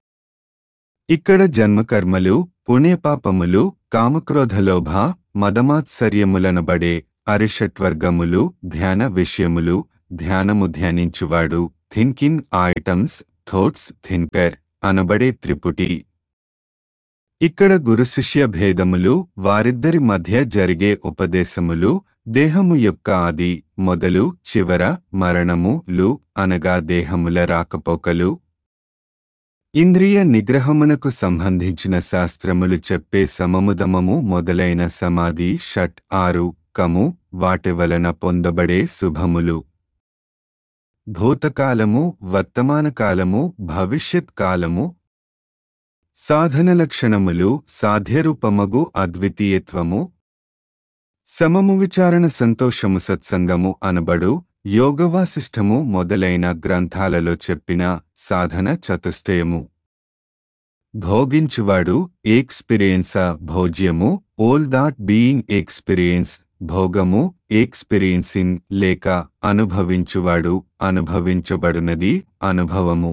ఇక్కడ జన్మకర్మలు పుణ్యపాపములు కామక్రోధలోభ మదమాత్సర్యములనబడే అరిషట్వర్గములు ధ్యాన విషయములు ధ్యానము ధ్యానించువాడు థింకింగ్ ఐటమ్స్ థోట్స్ థింకర్ అనబడే త్రిపుటి ఇక్కడ గురు శిష్య భేదములు వారిద్దరి మధ్య జరిగే ఉపదేశములు దేహము యొక్క ఆది మొదలు చివర మరణము లు అనగా దేహముల రాకపోకలు ఇంద్రియ నిగ్రహమునకు సంబంధించిన శాస్త్రములు చెప్పే సమముదమము మొదలైన సమాధి షట్ ఆరు కము వాటి వలన పొందబడే శుభములు భూతకాలము వర్తమాన కాలము భవిష్యత్ కాలము సాధన లక్షణములు సాధ్యరూపమగు అద్వితీయత్వము సమము విచారణ సంతోషము సత్సంగము అనబడు యోగవాసిష్టము మొదలైన గ్రంథాలలో చెప్పిన సాధన చతుష్టయము భోగించువాడు ఎక్స్పీరియన్స భోజ్యము ఓల్ దాట్ బీయింగ్ ఎక్స్పీరియన్స్ భోగము ఎక్స్పీరియన్సింగ్ లేక అనుభవించువాడు అనుభవించబడునది అనుభవము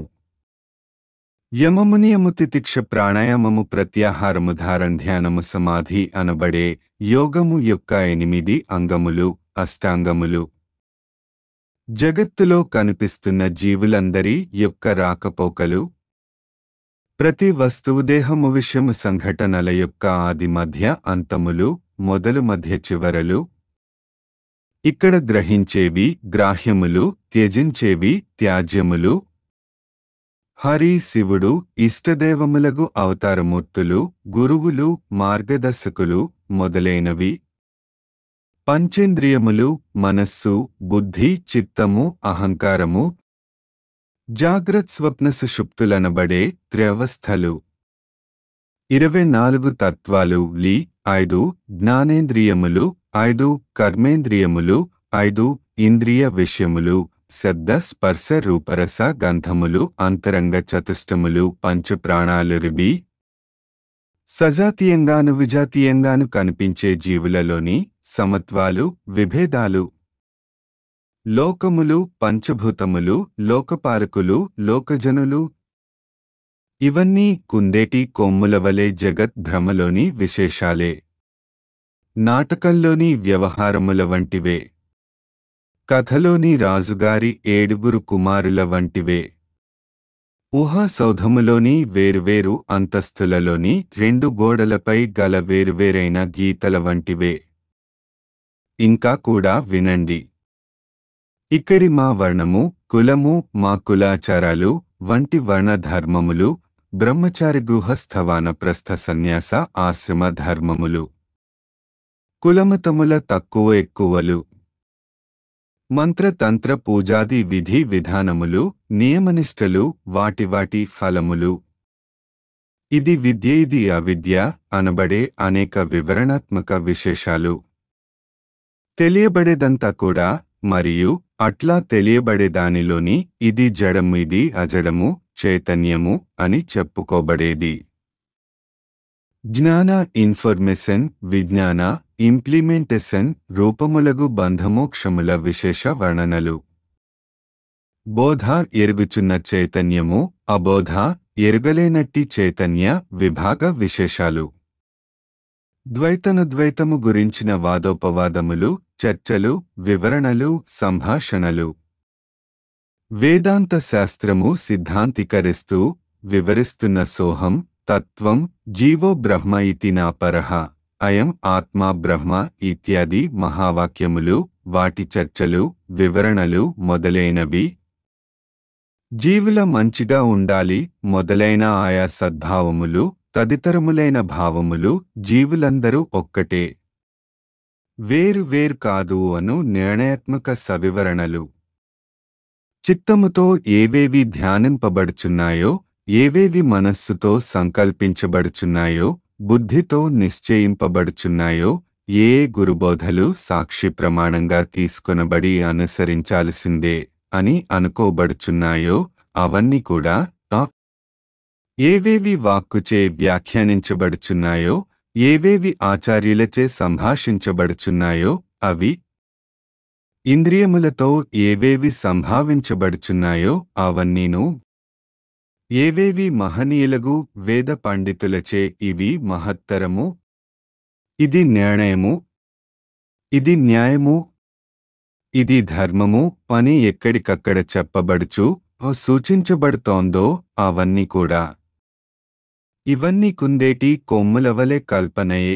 యమము నియము తితిక్ష ప్రాణాయామము ప్రత్యాహారము ధారణ ధ్యానము సమాధి అనబడే యోగము యొక్క ఎనిమిది అంగములు అష్టాంగములు జగత్తులో కనిపిస్తున్న జీవులందరి యొక్క రాకపోకలు ప్రతి వస్తువు దేహము విషయము సంఘటనల యొక్క ఆది మధ్య అంతములు మొదలు మధ్య చివరలు ఇక్కడ గ్రహించేవి గ్రాహ్యములు త్యజించేవి త్యాజ్యములు హరి శివుడు ఇష్టదేవములగు అవతారమూర్తులు గురువులు మార్గదర్శకులు మొదలైనవి పంచేంద్రియములు మనస్సు బుద్ధి చిత్తము అహంకారము జాగ్రత్ స్వప్న సుషుప్తులనబడే త్రవస్థలు ఇరవై నాలుగు తత్వాలు లి ఐదు జ్ఞానేంద్రియములు ఐదు కర్మేంద్రియములు ఐదు ఇంద్రియ విషయములు శబ్ద స్పర్శ రూపరస గంధములు అంతరంగ చతుష్టములు పంచప్రాణాలు రిబి సజాతీయంగాను విజాతీయంగాను కనిపించే జీవులలోని సమత్వాలు విభేదాలు లోకములు పంచభూతములు లోకపాలకులు లోకజనులు ఇవన్నీ కుందేటి కొమ్ముల వలె జగత్ భ్రమలోని విశేషాలే నాటకంలోని వ్యవహారముల వంటివే కథలోని రాజుగారి ఏడుగురు కుమారుల వంటివే ఊహాసౌధములోని వేర్వేరు అంతస్తులలోని రెండు గోడలపై గల వేర్వేరైన గీతల వంటివే ఇంకా కూడా వినండి ఇక్కడి మా వర్ణము కులము మా కులాచారాలు వంటి వర్ణధర్మములు బ్రహ్మచారి గృహస్థవాన ప్రస్థ సన్యాస ఆశ్రమ ధర్మములు కులమతముల తక్కువ ఎక్కువలు మంత్రతంత్ర పూజాది విధి విధానములు నియమనిష్టలు వాటి వాటి ఫలములు ఇది విద్య ఇది అవిద్య అనబడే అనేక వివరణాత్మక విశేషాలు తెలియబడేదంతా కూడా మరియు అట్లా తెలియబడే దానిలోని ఇది జడము ఇది అజడము చైతన్యము అని చెప్పుకోబడేది జ్ఞాన ఇన్ఫర్మేషన్ విజ్ఞాన ఇంప్లిమెంటేషన్ రూపములగు బంధమోక్షముల విశేష వర్ణనలు బోధ ఎరుగుచున్న చైతన్యము అబోధ ఎరుగలేనట్టి చైతన్య విభాగ విశేషాలు ద్వైతనుద్వైతము గురించిన వాదోపవాదములు చర్చలు వివరణలు సంభాషణలు వేదాంత శాస్త్రము సిద్ధాంతికరిస్తూ వివరిస్తున్న సోహం తత్వం జీవో బ్రహ్మ ఇతి నా పరహ అయం ఆత్మా బ్రహ్మ ఇత్యాది మహావాక్యములు వాటి చర్చలు వివరణలు మొదలైనవి జీవుల మంచిగా ఉండాలి మొదలైన ఆయా సద్భావములు తదితరములైన భావములు జీవులందరూ ఒక్కటే వేరు వేరు కాదు అను నిర్ణయాత్మక సవివరణలు చిత్తముతో ఏవేవి ధ్యానింపబడుచున్నాయో ఏవేవి మనస్సుతో సంకల్పించబడుచున్నాయో బుద్ధితో నిశ్చయింపబడుచున్నాయో ఏ గురుబోధలు సాక్షి ప్రమాణంగా తీసుకొనబడి అనుసరించాల్సిందే అని అనుకోబడుచున్నాయో అవన్నీ కూడా ఆ ఏవేవి వాక్కుచే వ్యాఖ్యానించబడుచున్నాయో ఏవేవి ఆచార్యులచే సంభాషించబడుచున్నాయో అవి ఇంద్రియములతో ఏవేవి సంభావించబడుచున్నాయో అవన్నీను ఏవేవి మహనీయులగు వేద పండితులచే ఇవి మహత్తరము ఇది న్యాయము ఇది న్యాయము ఇది ధర్మము అని ఎక్కడికక్కడ చెప్పబడుచు సూచించబడుతోందో అవన్నీ కూడా ఇవన్నీ కుందేటి కొమ్ములవలె కల్పనయే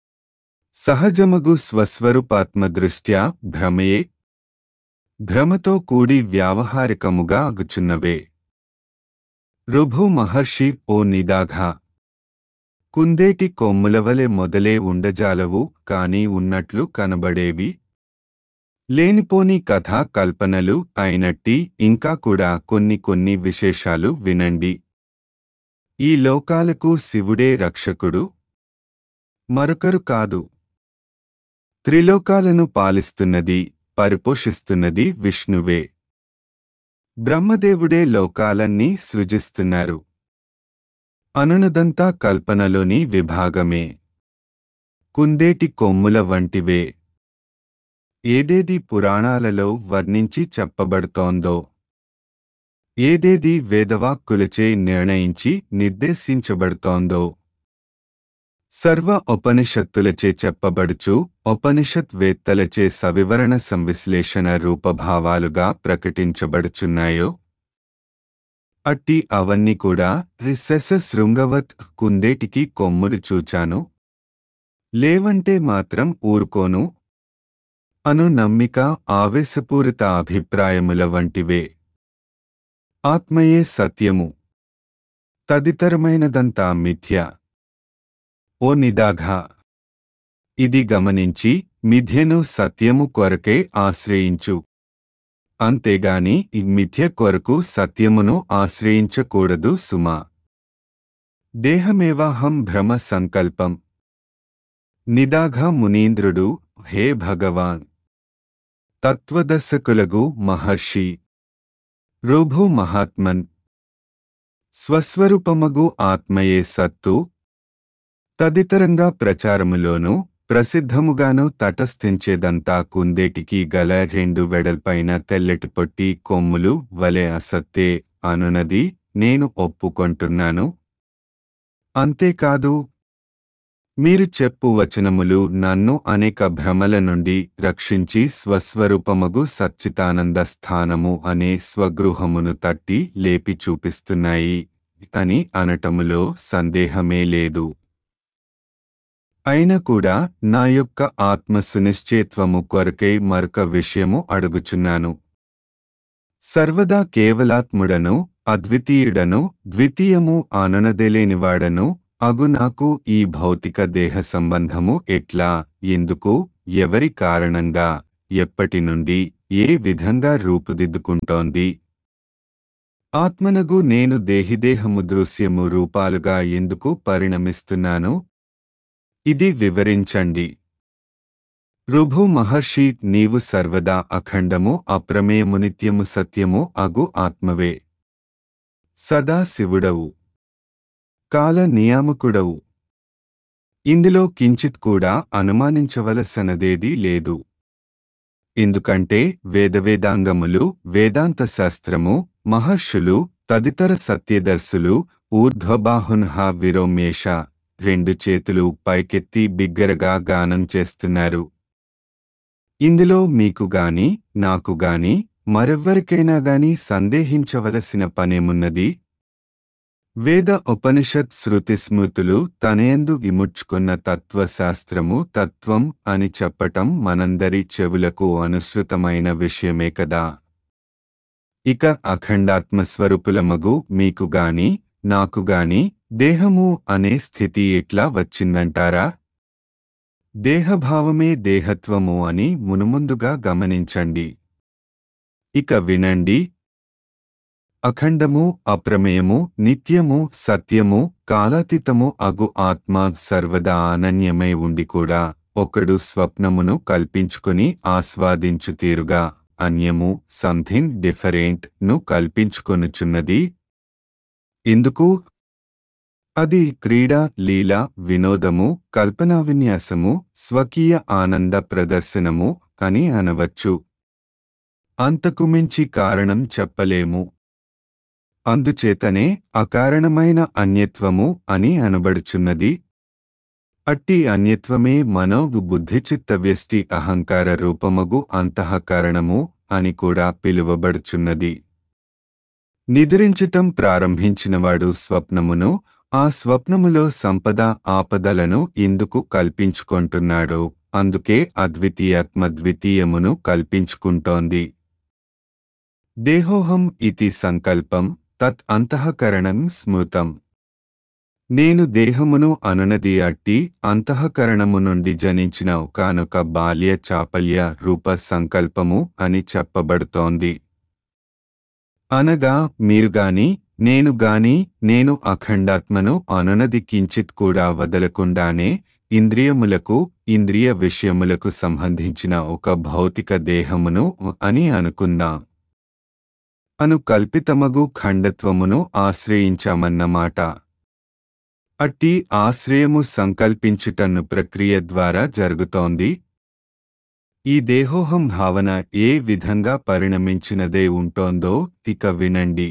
సహజమగు స్వస్వరూపాత్మ దృష్ట్యా భ్రమయే భ్రమతో కూడి వ్యావహారికముగా అగుచున్నవే రుభు మహర్షి ఓ నిదాఘ కుందేటి కొమ్ములవలె మొదలే ఉండజాలవు కాని ఉన్నట్లు కనబడేవి లేనిపోని కథా కల్పనలు అయినట్టి ఇంకా కూడా కొన్ని కొన్ని విశేషాలు వినండి ఈ లోకాలకు శివుడే రక్షకుడు మరొకరు కాదు త్రిలోకాలను పాలిస్తున్నది పరిపోషిస్తున్నది విష్ణువే బ్రహ్మదేవుడే లోకాలన్నీ సృజిస్తున్నారు అనునదంతా కల్పనలోని విభాగమే కుందేటి కొమ్ముల వంటివే ఏదేది పురాణాలలో వర్ణించి చెప్పబడుతోందో ఏదేది వేదవాక్కులచే నిర్ణయించి నిర్దేశించబడుతోందో సర్వ ఉపనిషత్తులచే చెప్పబడుచు ఉపనిషత్ వేత్తలచే సవివరణ సంవిశ్లేషణ రూపభావాలుగా ప్రకటించబడుచున్నాయో అట్టి అవన్నీ కూడా రిసెస శృంగవత్ కుందేటికి కొమ్ములు చూచాను లేవంటే మాత్రం ఊరుకోను అను నమ్మిక ఆవేశపూరిత అభిప్రాయముల వంటివే ఆత్మయే సత్యము తదితరమైనదంతా మిథ్య ఓ నిదాఘ ఇది గమనించి మిథ్యను సత్యము కొరకే ఆశ్రయించు అంతేగాని ఈ మిథ్య కొరకు సత్యమును ఆశ్రయించకూడదు సుమా దేహమేవాహం భ్రమ సంకల్పం నిదాఘ మునీంద్రుడు హే భగవాన్ తత్వదర్శకులగు మహర్షి రుభు మహాత్మన్ స్వస్వరూపమగు ఆత్మయే సత్తు తదితరంగా ప్రచారములోనూ ప్రసిద్ధముగాను తటస్థించేదంతా కుందేటికి గల రెండు వెడల్పైన తెల్లటి పొట్టి కొమ్ములు వలె అసత్తే అనునది నేను ఒప్పుకొంటున్నాను అంతేకాదు మీరు చెప్పు వచనములు నన్ను అనేక భ్రమల నుండి రక్షించి స్వస్వరూపమగు సచ్చితానంద స్థానము అనే స్వగృహమును తట్టి లేపి చూపిస్తున్నాయి అని అనటములో సందేహమే లేదు అయినా కూడా నా యొక్క ఆత్మ సునిశ్చేత్వము కొరకై మరొక విషయము అడుగుచున్నాను సర్వదా కేవలాత్ముడను అద్వితీయుడను ద్వితీయము ఆననదేలేనివాడను అగు నాకు ఈ భౌతిక దేహ సంబంధము ఎట్లా ఎందుకు ఎవరి కారణంగా ఎప్పటి నుండి ఏ విధంగా రూపుదిద్దుకుంటోంది ఆత్మనగు నేను దేహిదేహము దృశ్యము రూపాలుగా ఎందుకు పరిణమిస్తున్నాను ఇది వివరించండి రుభు మహర్షి నీవు సర్వదా అఖండము అప్రమేయము నిత్యము సత్యము అగు ఆత్మవే సదా శివుడవు కాల నియామకుడవు ఇందులో కించిత్ కూడా అనుమానించవలసనదేదీ లేదు ఎందుకంటే వేదవేదాంగములు వేదాంత శాస్త్రము మహర్షులు తదితర సత్యదర్శులు ఊర్ధ్వబాహున్హ విరోమేష రెండు చేతులు పైకెత్తి బిగ్గరగా గానం చేస్తున్నారు ఇందులో మీకు గాని నాకు గాని మరెవ్వరికైనా గాని సందేహించవలసిన పనేమున్నది వేద ఉపనిషత్ శృతి స్మృతులు తనయందు విముడ్చుకున్న తత్వశాస్త్రము తత్వం అని చెప్పటం మనందరి చెవులకు అనుసృతమైన విషయమే కదా ఇక అఖండాత్మస్వరూపులమగు మీకు గాని నాకు గాని దేహము అనే స్థితి ఎట్లా వచ్చిందంటారా దేహభావమే దేహత్వము అని మునుముందుగా గమనించండి ఇక వినండి అఖండము అప్రమేయము నిత్యము సత్యము కాలాతీతము అగు ఆత్మ సర్వదా అనన్యమై ఉండి కూడా ఒకడు స్వప్నమును కల్పించుకుని ఆస్వాదించు తీరుగా అన్యము సంథింగ్ డిఫరెంట్ ను కల్పించుకొనుచున్నది ఎందుకు అది క్రీడ లీల వినోదము కల్పనా విన్యాసము స్వకీయ ఆనంద ప్రదర్శనము అని అనవచ్చు అంతకు మించి కారణం చెప్పలేము అందుచేతనే అకారణమైన అన్యత్వము అని అనబడుచున్నది అట్టి అన్యత్వమే మనోగు బుద్ధిచిత్త వ్యష్టి అహంకార రూపమగు అంతఃకరణము అని కూడా పిలువబడుచున్నది నిద్రించటం ప్రారంభించినవాడు స్వప్నమును ఆ స్వప్నములో సంపద ఆపదలను ఇందుకు కల్పించుకొంటున్నాడు అందుకే అద్వితీయాత్మ ద్వితీయమును కల్పించుకుంటోంది దేహోహం ఇతి సంకల్పం తత్ అంతఃకరణం స్మృతం నేను దేహమును అనునది అట్టి అంతఃకరణము నుండి జనించిన ఒకనొక బాల్య చాపల్య రూప సంకల్పము అని చెప్పబడుతోంది అనగా మీరుగాని నేను గాని నేను అఖండాత్మను అనునది కించిత్ కూడా వదలకుండానే ఇంద్రియములకు ఇంద్రియ విషయములకు సంబంధించిన ఒక భౌతిక దేహమును అని అనుకుందాం అను కల్పితమగు ఖండత్వమును ఆశ్రయించామన్నమాట అట్టి ఆశ్రయము సంకల్పించుటన్ను ప్రక్రియ ద్వారా జరుగుతోంది ఈ దేహోహం భావన ఏ విధంగా పరిణమించినదే ఉంటోందో ఇక వినండి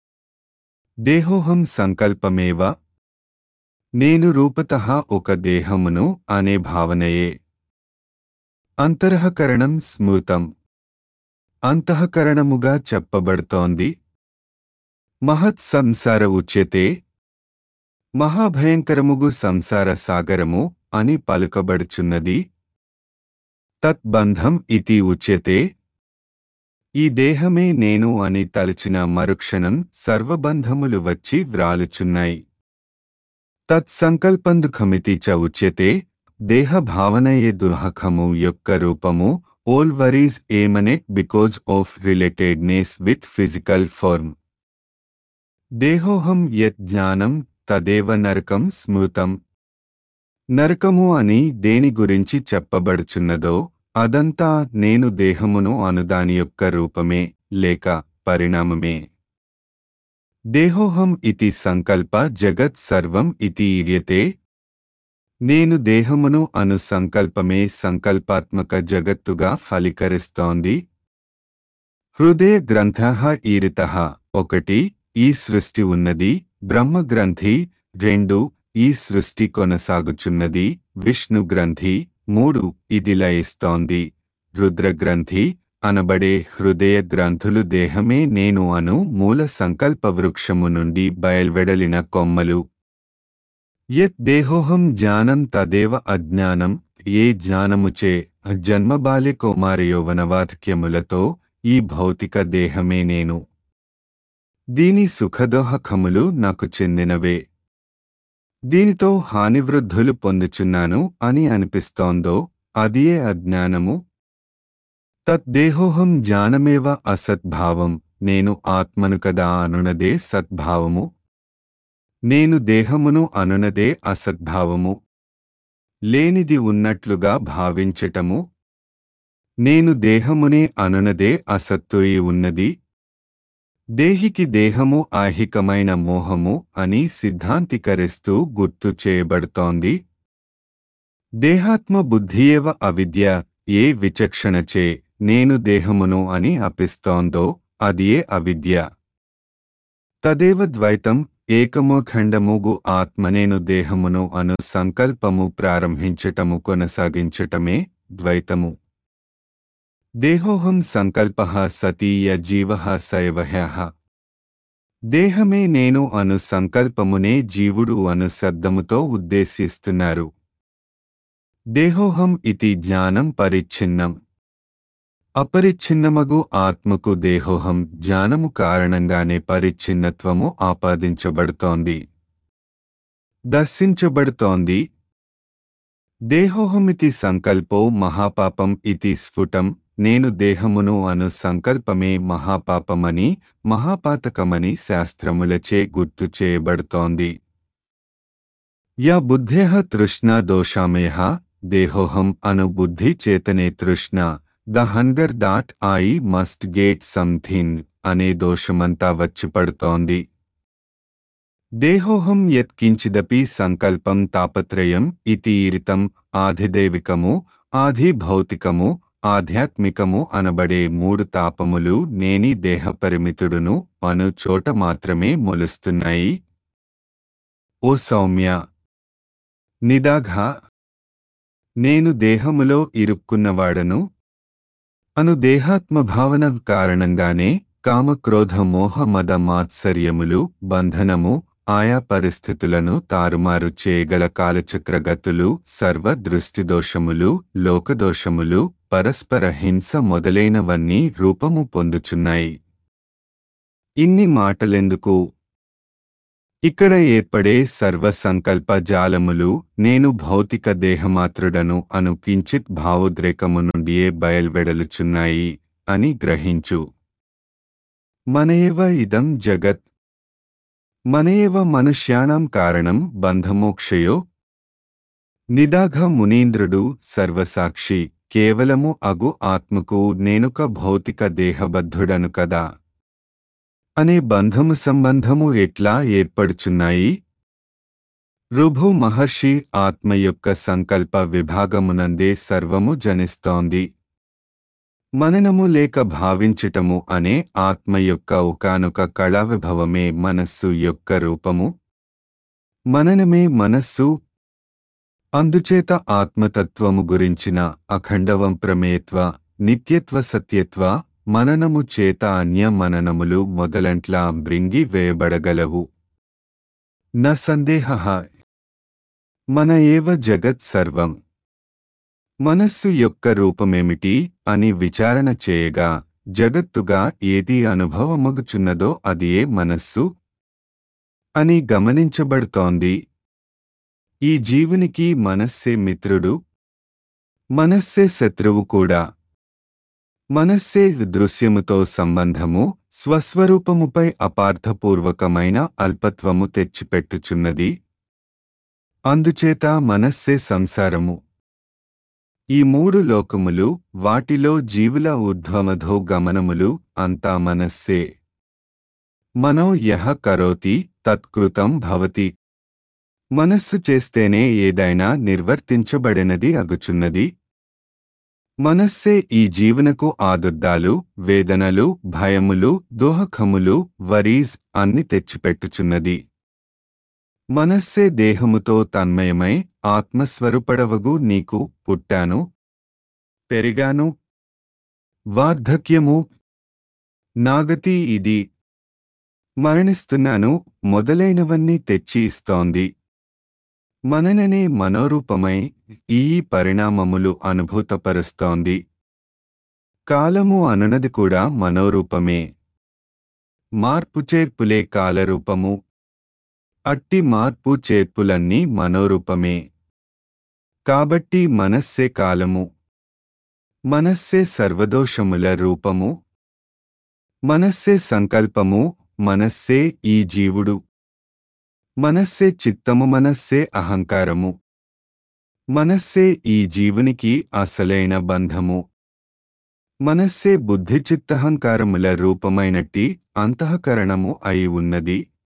దేహోహం సంకల్పమేవ నేను రూపతః ఒక దేహమును అనే భావనయే అంతరహకరణం స్మృతం అంతఃకరణముగా చెప్పబడుతోంది మహత్ సంసార ఉచ్యతే మహాభయంకరముగు సంసార సాగరము అని పలుకబడుచున్నది తత్బంధం ఇతి ఉచ్యతే ఈ దేహమే నేను అని తలచిన మరుక్షణం సర్వబంధములు వచ్చి వ్రాలుచున్నాయి తత్సంకల్పందుఖమితి చ ఉచ్యతే దేహ భావనయే దుర్హకము యొక్క రూపము all worries emanate because of relatedness with physical form. దేహోహం యత్ జ్ఞానం తదేవ నరకం స్మృతం నరకము అని దేని గురించి చెప్పబడుచున్నదో అదంతా నేను దేహమును అనుదాని యొక్క రూపమే లేక పరిణామమే దేహోహం ఇతి సంకల్ప జగత్ సర్వం ఇతి ఈయతే నేను దేహమును అను సంకల్పమే సంకల్పాత్మక జగత్తుగా ఫలికరిస్తోంది హృదయ గ్రంథ ఈరిత ఒకటి ఈ సృష్టి ఉన్నది బ్రహ్మగ్రంథి రెండు ఈ సృష్టి కొనసాగుచున్నది విష్ణు గ్రంథి మూడు ఇది లయిస్తోంది రుద్రగ్రంథి అనబడే హృదయ గ్రంథులు దేహమే నేను అను మూల సంకల్ప వృక్షము నుండి బయల్వెడలిన కొమ్మలు యత్ దేహోహం జ్ఞానం తదేవ అజ్ఞానం ఏ జ్ఞానముచే జన్మబాల్య కుమార యౌవనవాధక్యములతో ఈ భౌతిక దేహమే నేను దీని సుఖదోహకములు నాకు చెందినవే దీనితో హానివృద్ధులు పొందుచున్నాను అని అనిపిస్తోందో అదియే అజ్ఞానము తద్దేహోహం జ్ఞానమేవ అసద్భావం నేను ఆత్మను కదా అనునదే సద్భావము నేను దేహమును అనునదే అసద్భావము లేనిది ఉన్నట్లుగా భావించటము నేను దేహమునే అనునదే అసత్తుయి ఉన్నది దేహికి దేహము ఐహికమైన మోహము అని సిద్ధాంతికరిస్తూ గుర్తు చేయబడుతోంది దేహాత్మ బుద్ధియేవ అవిద్య ఏ విచక్షణచే నేను దేహమును అని అపిస్తోందో అదియే అవిద్య తదేవ ద్వైతం ఏకమోఖండముగు ఆత్మనేను దేహమును అను సంకల్పము ప్రారంభించటము కొనసాగించటమే ద్వైతము దేహోహం సంకల్ప సతీయ జీవ శైవహ్య దేహమే నేను అను సంకల్పమునే జీవుడు అను శబ్దముతో ఉద్దేశిస్తున్నారు దేహోహం ఇతి జ్ఞానం పరిచ్ఛిన్నం అపరిచ్ఛిన్నమగు ఆత్మకు దేహోహం జ్ఞానము కారణంగానే పరిచ్ఛిన్నత్వము ఆపాదించబడుతోంది దర్శించబడుతోంది దేహోహమితి సంకల్పో మహాపాపం ఇతి స్ఫుటం నేను దేహమును అను సంకల్పమే మహాపాపమని మహాపాతకమని శాస్త్రములచే గుర్తు చేయబడుతోంది యా బుద్ధేహ తృష్ణ దోషామయ దేహోహం అను బుద్ధి చేతనే తృష్ణ the hunger that I must get something అనే దోషమంతా వచ్చి పడుతోంది దేహోహం యత్కించిదపి సంకల్పం తాపత్రయం ఇతీరితం ఆధిదైవికము ఆధిభౌతికము ఆధ్యాత్మికము అనబడే మూడు తాపములు నేని దేహపరిమితుడును అను చోట మాత్రమే మొలుస్తున్నాయి ఓ సౌమ్య నిదాఘ నేను దేహములో ఇరుక్కున్నవాడను అను దేహాత్మభావన కారణంగానే కామక్రోధ మోహ మద మాత్సర్యములు బంధనము ఆయా పరిస్థితులను తారుమారు చేయగల కాలచక్రగతులు సర్వ దృష్టిదోషములు లోకదోషములు పరస్పర హింస మొదలైనవన్నీ రూపము పొందుచున్నాయి ఇన్ని మాటలెందుకు ఇక్కడ ఏర్పడే సర్వ సంకల్ప జాలములు నేను భౌతిక దేహమాత్రుడను అను కించిత్ భావోద్రేకము నుండియే బయల్వెడలుచున్నాయి అని గ్రహించు మనయేవ ఇదం జగత్ మనయేవ మనుష్యాణం కారణం బంధమోక్షయో నిదాఘ మునీంద్రుడు సర్వసాక్షి కేవలము అగు ఆత్మకు నేనుక భౌతిక దేహబద్ధుడను కదా అనే బంధము సంబంధము ఎట్లా ఏర్పడుచున్నాయి రుభు మహర్షి ఆత్మ యొక్క సంకల్ప విభాగమునందే సర్వము జనిస్తోంది మననము లేక భావించటము అనే ఆత్మ యొక్క ఒకనొక కళావిభవమే మనస్సు యొక్క రూపము మననమే మనస్సు అందుచేత ఆత్మతత్వము గురించిన అఖండవం ప్రమేయత్వ నిత్యత్వ సత్యత్వ మననము చేత అన్య మననములు మొదలంట్లా బ్రింగి వేయబడగలవు న సందేహ మన ఏవ జగత్ సర్వం మనస్సు యొక్క రూపమేమిటి అని విచారణ చేయగా జగత్తుగా ఏది అనుభవమగుచున్నదో అదియే మనస్సు అని గమనించబడుతోంది ఈ జీవునికి మనస్సే మిత్రుడు మనస్సే శత్రువు కూడా మనస్సే దృశ్యముతో సంబంధము స్వస్వరూపముపై అపార్థపూర్వకమైన అల్పత్వము తెచ్చిపెట్టుచున్నది అందుచేత మనస్సే సంసారము ఈ మూడు లోకములు వాటిలో జీవుల ఊర్ధ్వమధో గమనములు అంతా మనస్సే మనో యహ కరోతి తత్కృతం భవతి మనస్సు చేస్తేనే ఏదైనా నిర్వర్తించబడినది అగుచున్నది మనస్సే ఈ జీవనకు ఆదుర్దాలు వేదనలు భయములు దోహకములు వరీజ్ అన్ని తెచ్చిపెట్టుచున్నది మనస్సే దేహముతో తన్మయమై ఆత్మస్వరూపడవగు నీకు పుట్టాను పెరిగాను వార్ధక్యము నాగతి ఇది మరణిస్తున్నాను మొదలైనవన్నీ తెచ్చి ఇస్తోంది మనననే మనోరూపమై ఈ పరిణామములు అనుభూతపరుస్తోంది కాలము అనునది కూడా మనోరూపమే మార్పు చేర్పులే కాలరూపము అట్టి మార్పు చేర్పులన్నీ మనోరూపమే కాబట్టి మనస్సే కాలము మనస్సే సర్వదోషముల రూపము మనస్సే సంకల్పము మనస్సే ఈ జీవుడు మనస్సే చిత్తము మనస్సే అహంకారము మనస్సే ఈ జీవునికి అసలైన బంధము మనస్సే బుద్ధి చిత్తహంకారముల రూపమైనట్టి అంతఃకరణము అయి ఉన్నది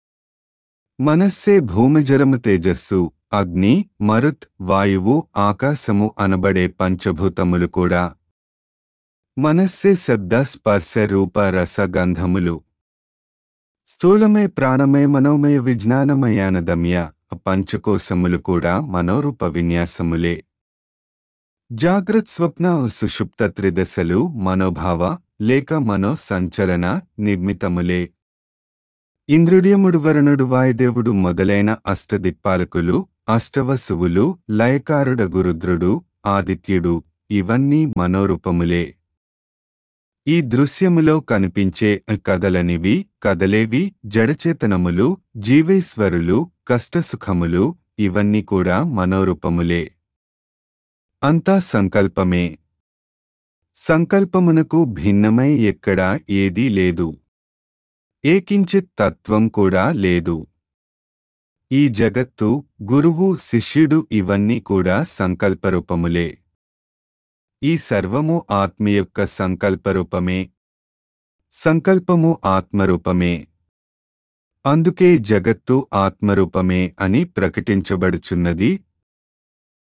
మనస్సే భూమిజలము తేజస్సు అగ్ని మరుత్ వాయువు ఆకాశము అనబడే పంచభూతములు కూడా మనస్సే శబ్ద స్పర్శ రూప రస గంధములు స్థూలమే ప్రాణమే మనోమయ విజ్ఞానమయానదమ్య పంచకోశములు కూడా మనోరూప విన్యాసములే జాగ్రత్ స్వప్న సుషుప్త త్రిదశలు మనోభావ లేక మనో సంచలన నిర్మితములే ఇంద్రుడియముడు వరుణుడు వాయుదేవుడు మొదలైన అష్టదిక్పాలకులు అష్టవసువులు లయకారుడగు రుద్రుడు ఆదిత్యుడు ఇవన్నీ మనోరూపములే ఈ దృశ్యములో కనిపించే కదలనివి కదలేవి జడచేతనములు జీవేశ్వరులు కష్టసుఖములు ఇవన్నీ కూడా మనోరూపములే అంతా సంకల్పమే సంకల్పమునకు భిన్నమై ఎక్కడా ఏదీ లేదు ఏకించిత్ తత్వం కూడా లేదు ఈ జగత్తు గురువు శిష్యుడు ఇవన్నీ కూడా సంకల్పరూపములే ఈ సర్వము ఆత్మ యొక్క సంకల్పరూపమే సంకల్పము ఆత్మరూపమే అందుకే జగత్తు ఆత్మరూపమే అని ప్రకటించబడుచున్నది